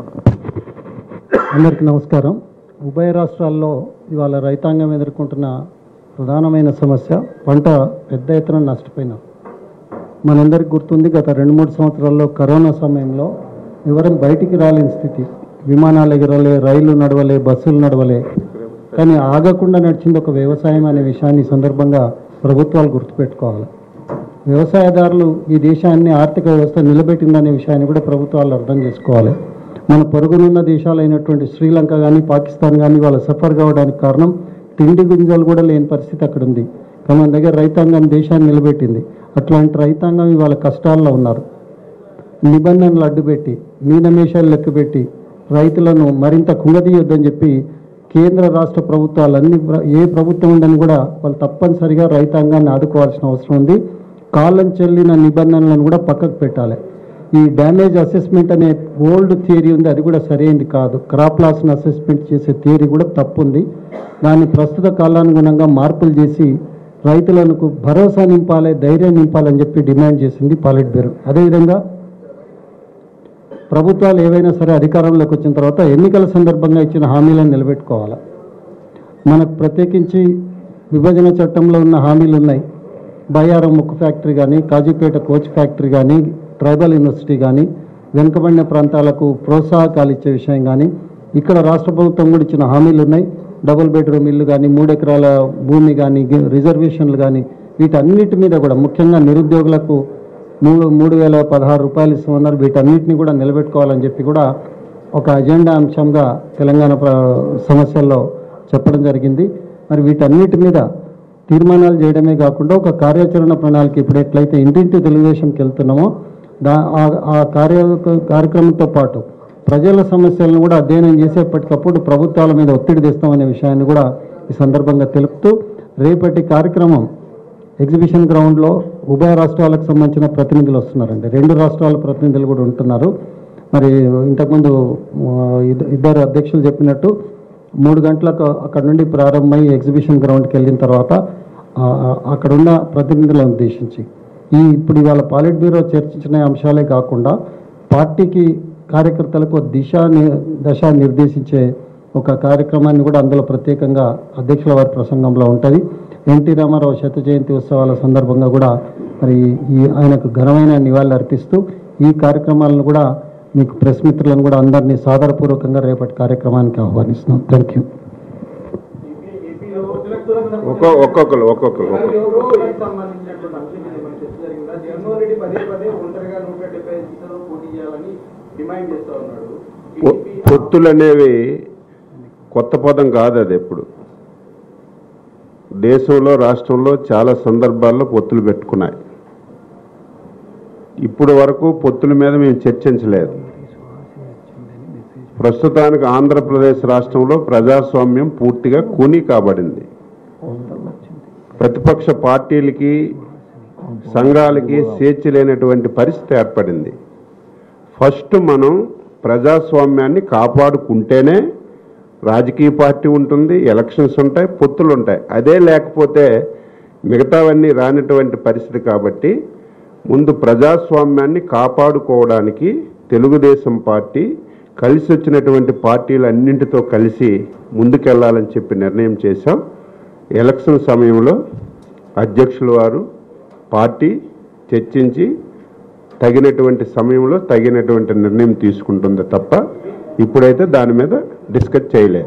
S4: అందరికీ నమస్కారం ఉభయ రాష్ట్రాల్లో ఇవాళ రైతాంగం ఎదుర్కొంటున్న ప్రధానమైన సమస్య పంట పెద్ద ఎత్తున నష్టపోయినారు మనందరికి గుర్తుంది గత రెండు మూడు సంవత్సరాల్లో కరోనా సమయంలో ఎవరం బయటికి రాలేని స్థితి విమానాలు ఎగరలే రైళ్లు నడవలే బస్సులు నడవలే కానీ ఆగకుండా నడిచింది ఒక వ్యవసాయం అనే విషయాన్ని ఈ సందర్భంగా ప్రభుత్వాలు గుర్తుపెట్టుకోవాలి వ్యవసాయదారులు ఈ దేశాన్ని ఆర్థిక వ్యవస్థ నిలబెట్టిందనే విషయాన్ని కూడా ప్రభుత్వాలు అర్థం చేసుకోవాలి మన పొరుగునున్న దేశాలైనటువంటి శ్రీలంక కానీ పాకిస్తాన్ కానీ వాళ్ళ సఫర్ కావడానికి కారణం తిండి గింజలు కూడా లేని పరిస్థితి అక్కడ ఉంది కానీ మన దగ్గర రైతాంగం దేశాన్ని నిలబెట్టింది అట్లాంటి రైతాంగం ఇవాళ కష్టాల్లో ఉన్నారు నిబంధనలు అడ్డుపెట్టి మీనమేషాలు లెక్కపెట్టి రైతులను మరింత కుంగదీయొద్దని చెప్పి కేంద్ర రాష్ట్ర ప్రభుత్వాలు అన్ని ప్ర- ఏ ప్రభుత్వం ఉందని కూడా వాళ్ళు తప్పనిసరిగా రైతాంగాన్ని ఆదుకోవాల్సిన అవసరం ఉంది కాలం చెల్లిన నిబంధనలను కూడా పక్కకు పెట్టాలి ఈ డ్యామేజ్ అసెస్మెంట్ అనే ఓల్డ్ థియరీ ఉంది అది కూడా సరైనది కాదు క్రాప్ లాస్ని అసెస్మెంట్ చేసే థియరీ కూడా తప్పు ఉంది దాన్ని ప్రస్తుత కాలానుగుణంగా మార్పులు చేసి రైతులకు భరోసా నింపాలి ధైర్యం నింపాలని చెప్పి డిమాండ్ చేసింది పాలిట్ బ్యూరో అదేవిధంగా ప్రభుత్వాలు ఏవైనా సరే అధికారంలోకి వచ్చిన తర్వాత ఎన్నికల సందర్భంగా ఇచ్చిన హామీలను నిలబెట్టుకోవాలి మనకు ప్రత్యేకించి విభజన చట్టంలో ఉన్న హామీలు ఉన్నాయి బయ్యారం ముక్కు ఫ్యాక్టరీ కానీ కాజీపేట కోచ్ ఫ్యాక్టరీ కానీ ట్రైబల్ యూనివర్సిటీ కానీ వెనుకబడిన ప్రాంతాలకు ప్రోత్సాహకాలు ఇచ్చే విషయం కానీ ఇక్కడ రాష్ట్ర ప్రభుత్వం కూడా ఇచ్చిన హామీలు ఉన్నాయి డబుల్ బెడ్రూమ్ ఇల్లు కానీ మూడు ఎకరాల భూమి కానీ గి- రిజర్వేషన్లు కానీ వీటన్నిటి మీద కూడా ముఖ్యంగా నిరుద్యోగులకు మూడు మూడు వేల పదహారు రూపాయలు ఇస్తున్నారు వీటన్నిటిని కూడా నిలబెట్టుకోవాలని చెప్పి కూడా ఒక అజెండా అంశంగా తెలంగాణ ప్ర సమస్యల్లో చెప్పడం జరిగింది మరి వీటన్నిటి మీద తీర్మానాలు చేయడమే కాకుండా ఒక కార్యాచరణ ప్రణాళిక ఇప్పుడు ఎట్లయితే ఇంటింటి తెలుగుదేశంకి వెళ్తున్నామో దా ఆ- ఆ కార్య కార్యక్రమంతో పాటు ప్రజల సమస్యలను కూడా అధ్యయనం చేసేప్పటికప్పుడు ప్రభుత్వాల మీద ఒత్తిడి తెస్తామనే విషయాన్ని కూడా ఈ సందర్భంగా తెలుపుతూ రేపటి కార్యక్రమం ఎగ్జిబిషన్ గ్రౌండ్లో ఉభయ రాష్ట్రాలకు సంబంధించిన ప్రతినిధులు వస్తున్నారండి రెండు రాష్ట్రాల ప్రతినిధులు కూడా ఉంటున్నారు మరి ఇంతకుముందు ఆ, ఇద్ద- ఇద్దరు అధ్యక్షులు చెప్పినట్టు మూడు గంటలకు అక్కడ నుండి ప్రారంభమై ఎగ్జిబిషన్ గ్రౌండ్కి వెళ్ళిన తర్వాత ఆ, ఆ, అక్కడున్న ప్రతినిధులను ఉద్దేశించి ఈ ఇప్పుడు ఇవాళ పాలిట్ బ్యూరో చర్చించిన అంశాలే కాకుండా పార్టీకి కార్యకర్తలకు దిశ ని- దశ నిర్దేశించే ఒక కార్యక్రమాన్ని కూడా అందులో ప్రత్యేకంగా అధ్యక్షుల వారి ప్రసంగంలో ఉంటుంది ఎన్టీ రామారావు శత జయంతి ఉత్సవాల సందర్భంగా కూడా మరి ఈ ఆయనకు ఘనమైన నివాళులు అర్పిస్తూ ఈ కార్యక్రమాలను కూడా మీకు ప్రెస్ మిత్రులను కూడా అందరినీ సాదరపూర్వకంగా రేపటి కార్యక్రమానికి ఆహ్వానిస్తున్నాం థ్యాంక్ యూ
S2: ఒక్కో ఒక్కొక్కరు ఒక్కొక్కరు ఒక్కొక్కరు
S5: సంబంధించినటువంటి అంశం మీద మన చర్చ జరిగిందా జగన్మోహన్ రెడ్డి పదే పదే ఒంటరిగా నూట డెబ్బై ఐదు సీట్లలో పోటీ చేయాలని డిమాండ్ చేస్తా ఉన్నాడు
S2: పొ- పొత్తులు అనేవి కొత్త పదం కాదు అది ఎప్పుడు దేశంలో రాష్ట్రంలో చాలా సందర్భాల్లో పొత్తులు పెట్టుకున్నాయి ఇప్పుడు వరకు పొత్తుల మీద మేము చర్చించలేదు ప్రస్తుతానికి ఆంధ్రప్రదేశ్ రాష్ట్రంలో ప్రజాస్వామ్యం పూర్తిగా కూనీ కాబడింది ప్రతిపక్ష పార్టీలకి సంఘాలకి స్వేచ్ఛ లేనటువంటి పరిస్థితి ఏర్పడింది ఫస్ట్ మనం ప్రజాస్వామ్యాన్ని కాపాడుకుంటేనే రాజకీయ పార్టీ ఉంటుంది ఎలక్షన్స్ ఉంటాయి పొత్తులు ఉంటాయి అదే లేకపోతే మిగతావన్నీ రానటువంటి పరిస్థితి కాబట్టి ముందు ప్రజాస్వామ్యాన్ని కాపాడుకోవడానికి తెలుగుదేశం పార్టీ కలిసి వచ్చినటువంటి పార్టీలు అన్నింటితో కలిసి ముందుకెళ్లాలని చెప్పి నిర్ణయం చేశాం ఎలక్షన్ సమయంలో అధ్యక్షుల వారు పార్టీ చర్చించి తగినటువంటి సమయంలో తగినటువంటి నిర్ణయం తీసుకుంటుంది తప్ప ఇప్పుడైతే దాని మీద డిస్కస్ చేయలేదు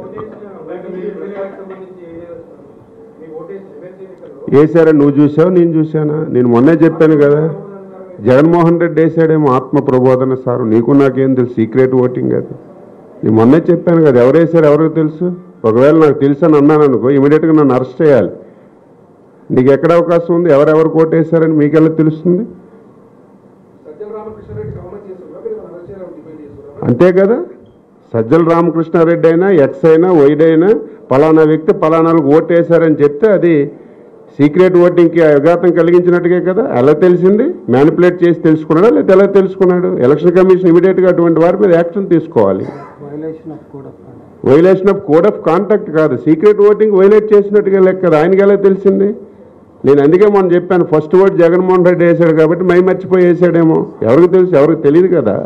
S5: సంబంధించి మీ ఓటేసి ఎమ్మెల్సీ ఎన్నికల్లో
S2: వేసారా నువ్వు చూసావు నేను చూశానా నేను మొన్నే చెప్పాను కదా జగన్మోహన్ రెడ్డి వేసాడేమో ఆత్మ ప్రబోధన సారు నీకు నాకేం తెలుసు సీక్రెట్ ఓటింగ్ అది నేను మొన్నే చెప్పాను కదా ఎవరు వేసారు ఎవరికి తెలుసు ఒకవేళ నాకు తెలుసు అని అన్నాను అనుకో ఇమీడియట్గా నన్ను అరెస్ట్ చేయాలి నీకు ఎక్కడ అవకాశం ఉంది ఎవరెవరు కోటేశారని మీకెలా తెలుస్తుంది
S5: సజ్జల రామకృష్ణారెడ్డి కామెంట్ చేస్తున్నారు మీరు అరెస్ట్ చేయాలని డిమాండ్ చేస్తున్నారు
S2: అంతే కదా సజ్జల రామకృష్ణారెడ్డి అయినా ఎక్స్ అయినా వైడ్ అయినా పలానా వ్యక్తి పలానాలకు ఓటేశారని చెప్తే అది సీక్రెట్ ఓటింగ్కి అఘాతం కలిగించినట్టుగా కదా ఎలా తెలిసింది మ్యానిపులేట్ చేసి తెలుసుకున్నాడా లేదా ఎలా తెలుసుకున్నాడు ఎలక్షన్ కమిషన్ ఇమీడియట్గా అటువంటి వారి మీద యాక్షన్ తీసుకోవాలి
S4: violation of code of
S2: violation of code of contact కాదు సీక్రెట్ ఓటింగ్ వైలేట్ చేసినట్టుగా లెక్క కదా ఆయనకి ఎలా తెలిసింది నేను అందుకే మొన్న చెప్పాను ఫస్ట్ ఓట్ జగన్మోహన్ రెడ్డి వేశాడు కాబట్టి మై మర్చిపోయి వేసాడేమో ఎవరికి తెలుసు ఎవరికి తెలియదు కదా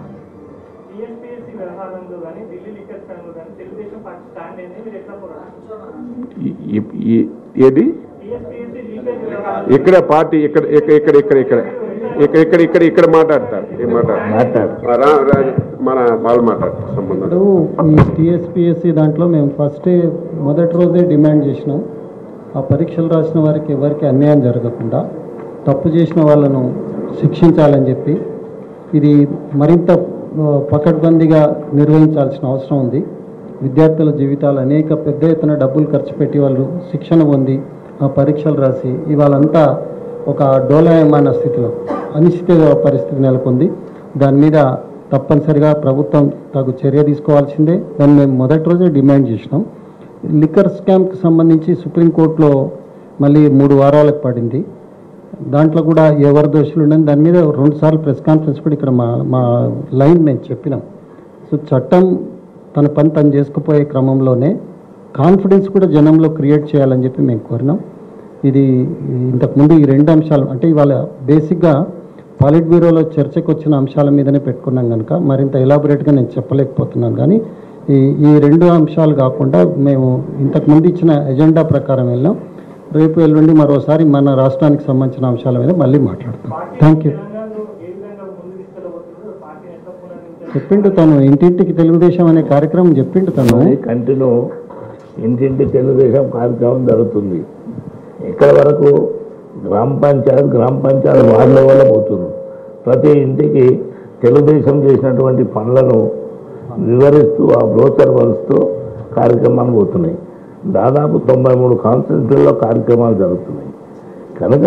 S6: టీఎస్పీఎస్సీ వ్యవహారంలో కానీ ఢిల్లీ లిక్కర్ స్కామ్లో కానీ తెలుగుదేశం పార్టీ స్టాండ్ ఏంది మీరు ఎట్లా పోరాడారు
S2: ఈ- ఈ- ఈ- ఏది
S6: టీఎస్పీఎస్సీ లీకేజ్ వ్యవహారం
S2: ఇక్కడ పార్టీ ఇక్కడ ఇక్కడ ఇక్కడ ఇక్కడ ఇక్కడ ఇక్కడ ఇక్కడ ఇక్కడ ఇక్కడ మాట్లాడతారు ఏం మాట్లాడతారు
S1: మాట్లాడు
S2: ఆ, రా- రా- మన వాళ్ళు మాట్లాడతారు సంబంధం
S4: ఇప్పుడు ఈ టీఎస్పీఎస్సీ దాంట్లో మేము ఫస్టే మొదటి రోజే డిమాండ్ చేసినాం ఆ పరీక్షలు రాసిన వారికి ఎవరికి అన్యాయం జరగకుండా తప్పు చేసిన వాళ్ళను శిక్షించాలని చెప్పి ఇది మరింత ఆ, పకడ్బందీగా నిర్వహించాల్సిన అవసరం ఉంది విద్యార్థుల జీవితాలు అనేక పెద్ద ఎత్తున డబ్బులు ఖర్చు పెట్టి వాళ్ళు శిక్షణ పొంది ఆ పరీక్షలు రాసి ఇవాళంతా ఒక డోలాయమాన స్థితిలో అనిశ్చిత పరిస్థితి నెలకొంది దాని మీద తప్పనిసరిగా ప్రభుత్వం తగు చర్య తీసుకోవాల్సిందే దాన్ని మేము మొదటి రోజే డిమాండ్ చేసినాం లిక్కర్ స్కామ్కి సంబంధించి సుప్రీంకోర్టులో మళ్ళీ మూడు వారాలకు పడింది దాంట్లో కూడా ఎవరు దోషులు ఉండని దాని మీద రెండుసార్లు ప్రెస్ కాన్ఫరెన్స్ కూడా ఇక్కడ మా మా లైన్ మేము చెప్పినాం సో చట్టం తన పని తను చేసుకుపోయే క్రమంలోనే కాన్ఫిడెన్స్ కూడా జనంలో క్రియేట్ చేయాలని చెప్పి మేము కోరినాం ఇది ఇంతకుముందు ఈ రెండు అంశాలు అంటే ఇవాళ బేసిక్గా పాలిట్ బ్యూరోలో చర్చకు వచ్చిన అంశాల మీదనే పెట్టుకున్నాం కనుక మరింత ఎలాబొరేట్గా నేను చెప్పలేకపోతున్నాను కానీ ఈ ఈ రెండు అంశాలు కాకుండా మేము ఇంతకుముందు ఇచ్చిన ఎజెండా ప్రకారం వెళ్ళాం రేపు ఎల్లుండి మరోసారి మన రాష్ట్రానికి సంబంధించిన అంశాల మీద మళ్ళీ మాట్లాడతాం థ్యాంక్ యూ
S6: తెలంగాణలో ఏ విధంగా ముందు తీసుకెళ్ళబోతుందో పార్టీని ఎట్లా పునర్నిర్మించాలి
S4: చెప్పిండు తను ఇంటింటికి తెలుగుదేశం అనే కార్యక్రమం చెప్పిండు తను
S1: అది కంటిన్యూ ఇంటింటి తెలుగుదేశం కార్యక్రమం జరుగుతుంది ఇక్కడ వరకు గ్రామ పంచాయత్ గ్రామ పంచాయత్ వార్డు లెవెల్లో పోతుంది ప్రతి ఇంటికి తెలుగుదేశం చేసినటువంటి పనులను వివరిస్తూ ఆ బ్రోచర్ వరుస్తూ కార్యక్రమాలు పోతున్నాయి దాదాపు తొంభై మూడు కాన్స్టిట్యూన్సీల్లో కార్యక్రమాలు జరుగుతున్నాయి కనుక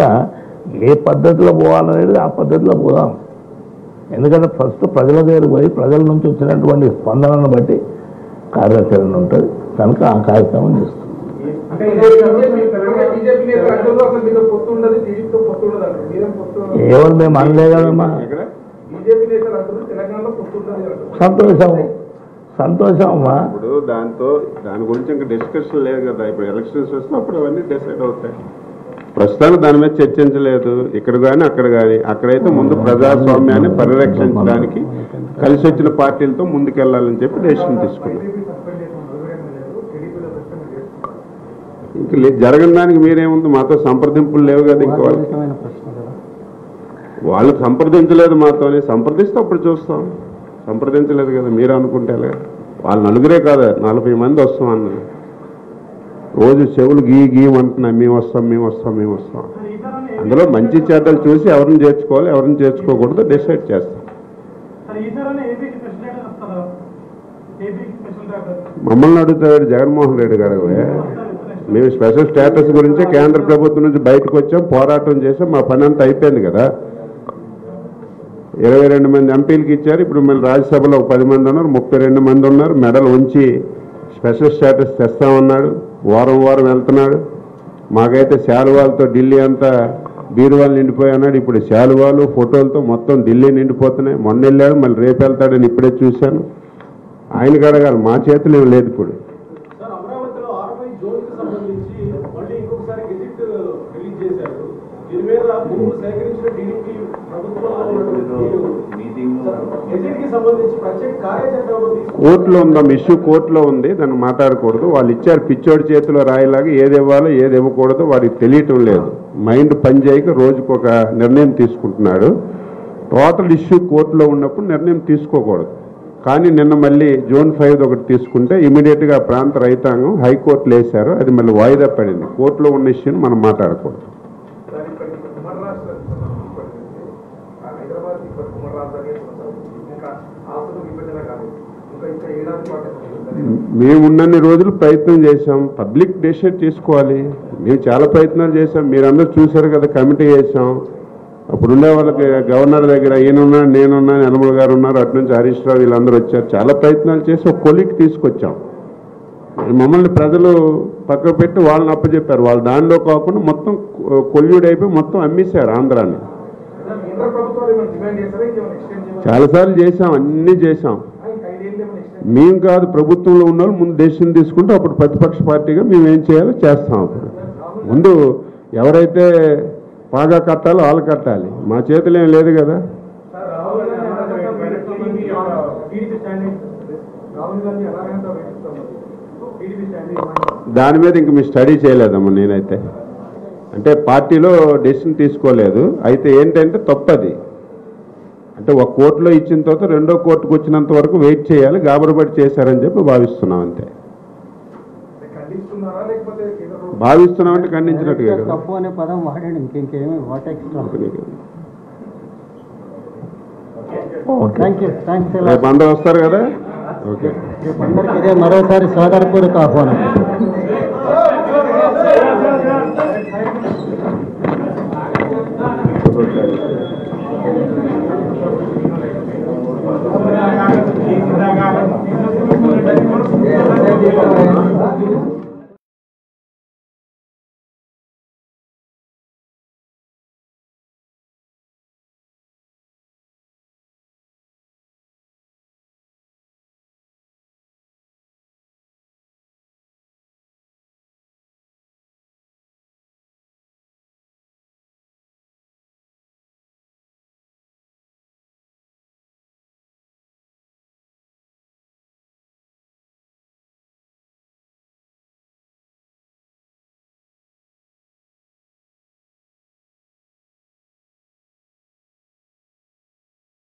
S1: ఏ పద్ధతిలో పోవాలనేది ఆ పద్ధతిలో పోదాం ఎందుకంటే ఫస్ట్ ప్రజల దగ్గర పోయి ప్రజల నుంచి వచ్చినటువంటి స్పందనను బట్టి కార్యాచరణ ఉంటుంది కనుక ఆ కార్యక్రమం చేస్తాం
S5: అంటే బీజేపీ నేత అంటారు అసలు మీతో పొత్తు ఉండదు టీడీపీతో పొత్తు ఉండదు అంటారు మీరేం పొత్తు
S1: ఎవరు మేము అనలే కదమ్మా
S5: బీజేపీ నేతలు అంటారు తెలంగాణలో పొత్తు ఉండదు అంటారు
S1: సంతోషం సంతోషం అమ్మా
S2: ఇప్పుడు దాంతో దాని గురించి ఇంకా డిస్కషన్ లేదు కదా ఇప్పుడు ఎలక్షన్స్ వస్తే అప్పుడు అవన్నీ డిసైడ్ అవుతాయి ప్రస్తుతానికి దాని మీద చర్చించలేదు ఇక్కడ కానీ అక్కడ కానీ అక్కడైతే ముందు ప్రజాస్వామ్యాన్ని పరిరక్షించడానికి కలిసి వచ్చిన పార్టీలతో ముందుకెళ్లాలని చెప్పి డెసిషన్ తీసుకున్నాం ఇంక లే- జరగని దానికి మీరేముంది మాతో సంప్రదింపులు లేవు కదా ఇంకా వాళ్ళకి
S4: వాస్తవికమైన ప్రశ్న కదా
S2: వాళ్ళు సంప్రదించలేదు మాతోని సంప్రదిస్తే అప్పుడు చూస్తాం సంప్రదించలేదు కదా మీరు అనుకుంటే ఎలాగ? వాళ్ళు నలుగురే కాదు నలభై మంది వస్తాం అన్నారు రోజు చెవులు గీ గీ అంటున్నాయి మేము వస్తాం మేము వస్తాం మేము వస్తాం అందులో మంచి చెడ్డలు చూసి ఎవరిని చేర్చుకోవాలి ఎవరిని చేర్చుకోకూడదు డిసైడ్ చేస్తాం
S6: సార్ ఈసారి ఏపీకి ప్రెసిడెంట్ వస్తారా ఏపీకి స్పెషల్ డాక్టర్
S2: మమ్మల్ని అడుగుతాడు జగన్మోహన్ రెడ్డి గారు మేము స్పెషల్ స్టేటస్ గురించి కేంద్ర ప్రభుత్వం నుంచి బయటకు వచ్చాం పోరాటం చేసాం మా పని అంతా అయిపోయింది కదా ఇరవై రెండు మంది ఎంపీలకి ఇచ్చారు ఇప్పుడు మళ్ళీ రాజ్యసభలో ఒక పది మంది ఉన్నారు ముప్పై రెండు మంది ఉన్నారు మెడల్ ఉంచి స్పెషల్ స్టేటస్ తెస్తామన్నాడు వారం వారం వెళ్తున్నాడు మాకైతే శాలువాలతో ఢిల్లీ అంతా బీరువాలు నిండిపోయి అన్నాడు ఇప్పుడు శాలువాలు ఫోటోలతో మొత్తం ఢిల్లీ నిండిపోతున్నాయి మొన్న వెళ్ళాడు మళ్ళీ రేపు వెళ్తాడని ఇప్పుడే చూశాను ఆయనకి అడగాలి మా చేతులు ఏం లేదు ఇప్పుడు
S5: సార్ అమరావతిలో ఆర్మీ జోన్ కి సంబంధించి మళ్ళీ ఇంకొకసారి గెజిట్ రిలీజ్ చేశారు దీని మీద భూములు సేకరించిన టీడీపీ ప్రభుత్వంలో ఉన్నటువంటి గెజిట్ కి సంబంధించి ప్రత్యేక కార్యాచరణ తీసుకు
S2: కోర్టులో ఉందాం ఇష్యూ కోర్టులో ఉంది దాన్ని మాట్లాడకూడదు వాళ్ళు ఇచ్చారు పిచ్చోడి చేతిలో రాయిలాగా ఏది ఇవ్వాలో ఏది ఇవ్వకూడదో వాడికి తెలియటం లేదు మైండ్ పని చేయక రోజుకు ఒక నిర్ణయం తీసుకుంటున్నాడు టోటల్ ఇష్యూ కోర్టులో ఉన్నప్పుడు నిర్ణయం తీసుకోకూడదు కానీ నిన్న మళ్ళీ జూన్ ఫైవ్ ఒకటి తీసుకుంటే ఇమీడియట్గా ఆ ప్రాంత రైతాంగం హైకోర్టులో వేశారు అది మళ్ళీ వాయిదా పడింది కోర్టులో ఉన్న ఇష్యూని మనం మాట్లాడకూడదు
S5: సార్ ఇప్పటికి కుమార్ రాష్ట్ర హైదరాబాద్ ఇప్పుడు కుమార్ రాజధాని ఇంకా ఆస్తులు విభజన కాదు ఇంకా ఇంకా ఏడాది పాటు
S2: మేము ఉన్నన్ని రోజులు ప్రయత్నం చేశాం పబ్లిక్ డెసిషన్ తీసుకోవాలి మేము చాలా ప్రయత్నాలు చేశాం మీరందరూ చూశారు కదా కమిటీ చేశాం అప్పుడు ఉండే వాళ్ళకి గవర్నర్ దగ్గర ఈయనున్నా నేనున్నా యనమల గారు ఉన్నారు అటు నుంచి హరీష్ రావు వీళ్ళందరూ వచ్చారు చాలా ప్రయత్నాలు చేసి ఒక కొలిక్ తీసుకొచ్చాం మరి మమ్మల్ని ప్రజలు పక్కకు పెట్టి వాళ్ళని అప్పచెప్పారు వాళ్ళు దానిలో కాకుండా మొత్తం కొల్యూడ్ అయిపోయి మొత్తం అమ్మేశారు ఆంధ్రాని
S5: కేంద్ర ప్రభుత్వాలు ఏమైనా డిమాండ్ చేస్తారా ఇంకేమైనా ఎక్స్టెండ్ చేయమని
S2: చాలాసార్లు చేశాం అన్నీ చేశాం
S5: ఇంకా ఐదేళ్ళు ఏమైనా ఎక్స్టెండ్
S2: మేము కాదు ప్రభుత్వంలో ఉన్న వాళ్ళు ముందు డెసిషన్ తీసుకుంటే అప్పుడు ప్రతిపక్ష పార్టీగా మేము ఏం చేయాలో చేస్తాం అప్పుడు ముందు ఎవరైతే బాగా కట్టాలో వాళ్ళు కట్టాలి మా చేతిలో ఏం లేదు కదా
S5: sir Rahul Gandhi TDP standing Rahul Gandhi ఎలాగైనా వేపిస్తాం టీడీపీ స్టాండింగ్
S2: దాని మీద ఇంక మీ స్టడీ చేయలేదమ్మా నేనైతే అంటే పార్టీలో డెసిషన్ తీసుకోలేదు అయితే ఏంటంటే తప్పది అంటే ఒక కోర్టులో ఇచ్చిన తర్వాత రెండో కోర్టుకు వచ్చినంత వరకు వెయిట్ చేయాలి గాబరబడి చేశారని చెప్పి భావిస్తున్నాం అంతే
S5: ఖండిస్తున్నారా లేకపోతే కేంద్ర ప్రభుత్వం
S2: భావిస్తున్నాం అంటే ఖండించినట్టుగా కదా
S4: తప్పు అనే పదం వాడాడు ఇంకేమి what extra
S1: okay
S4: thank you thanks
S2: రేపు అందరూ వస్తారు కదా ఓకే
S4: రేపు అందరికీ ఇదే మరోసారి సాదరపూర్వక ఆహ్వానం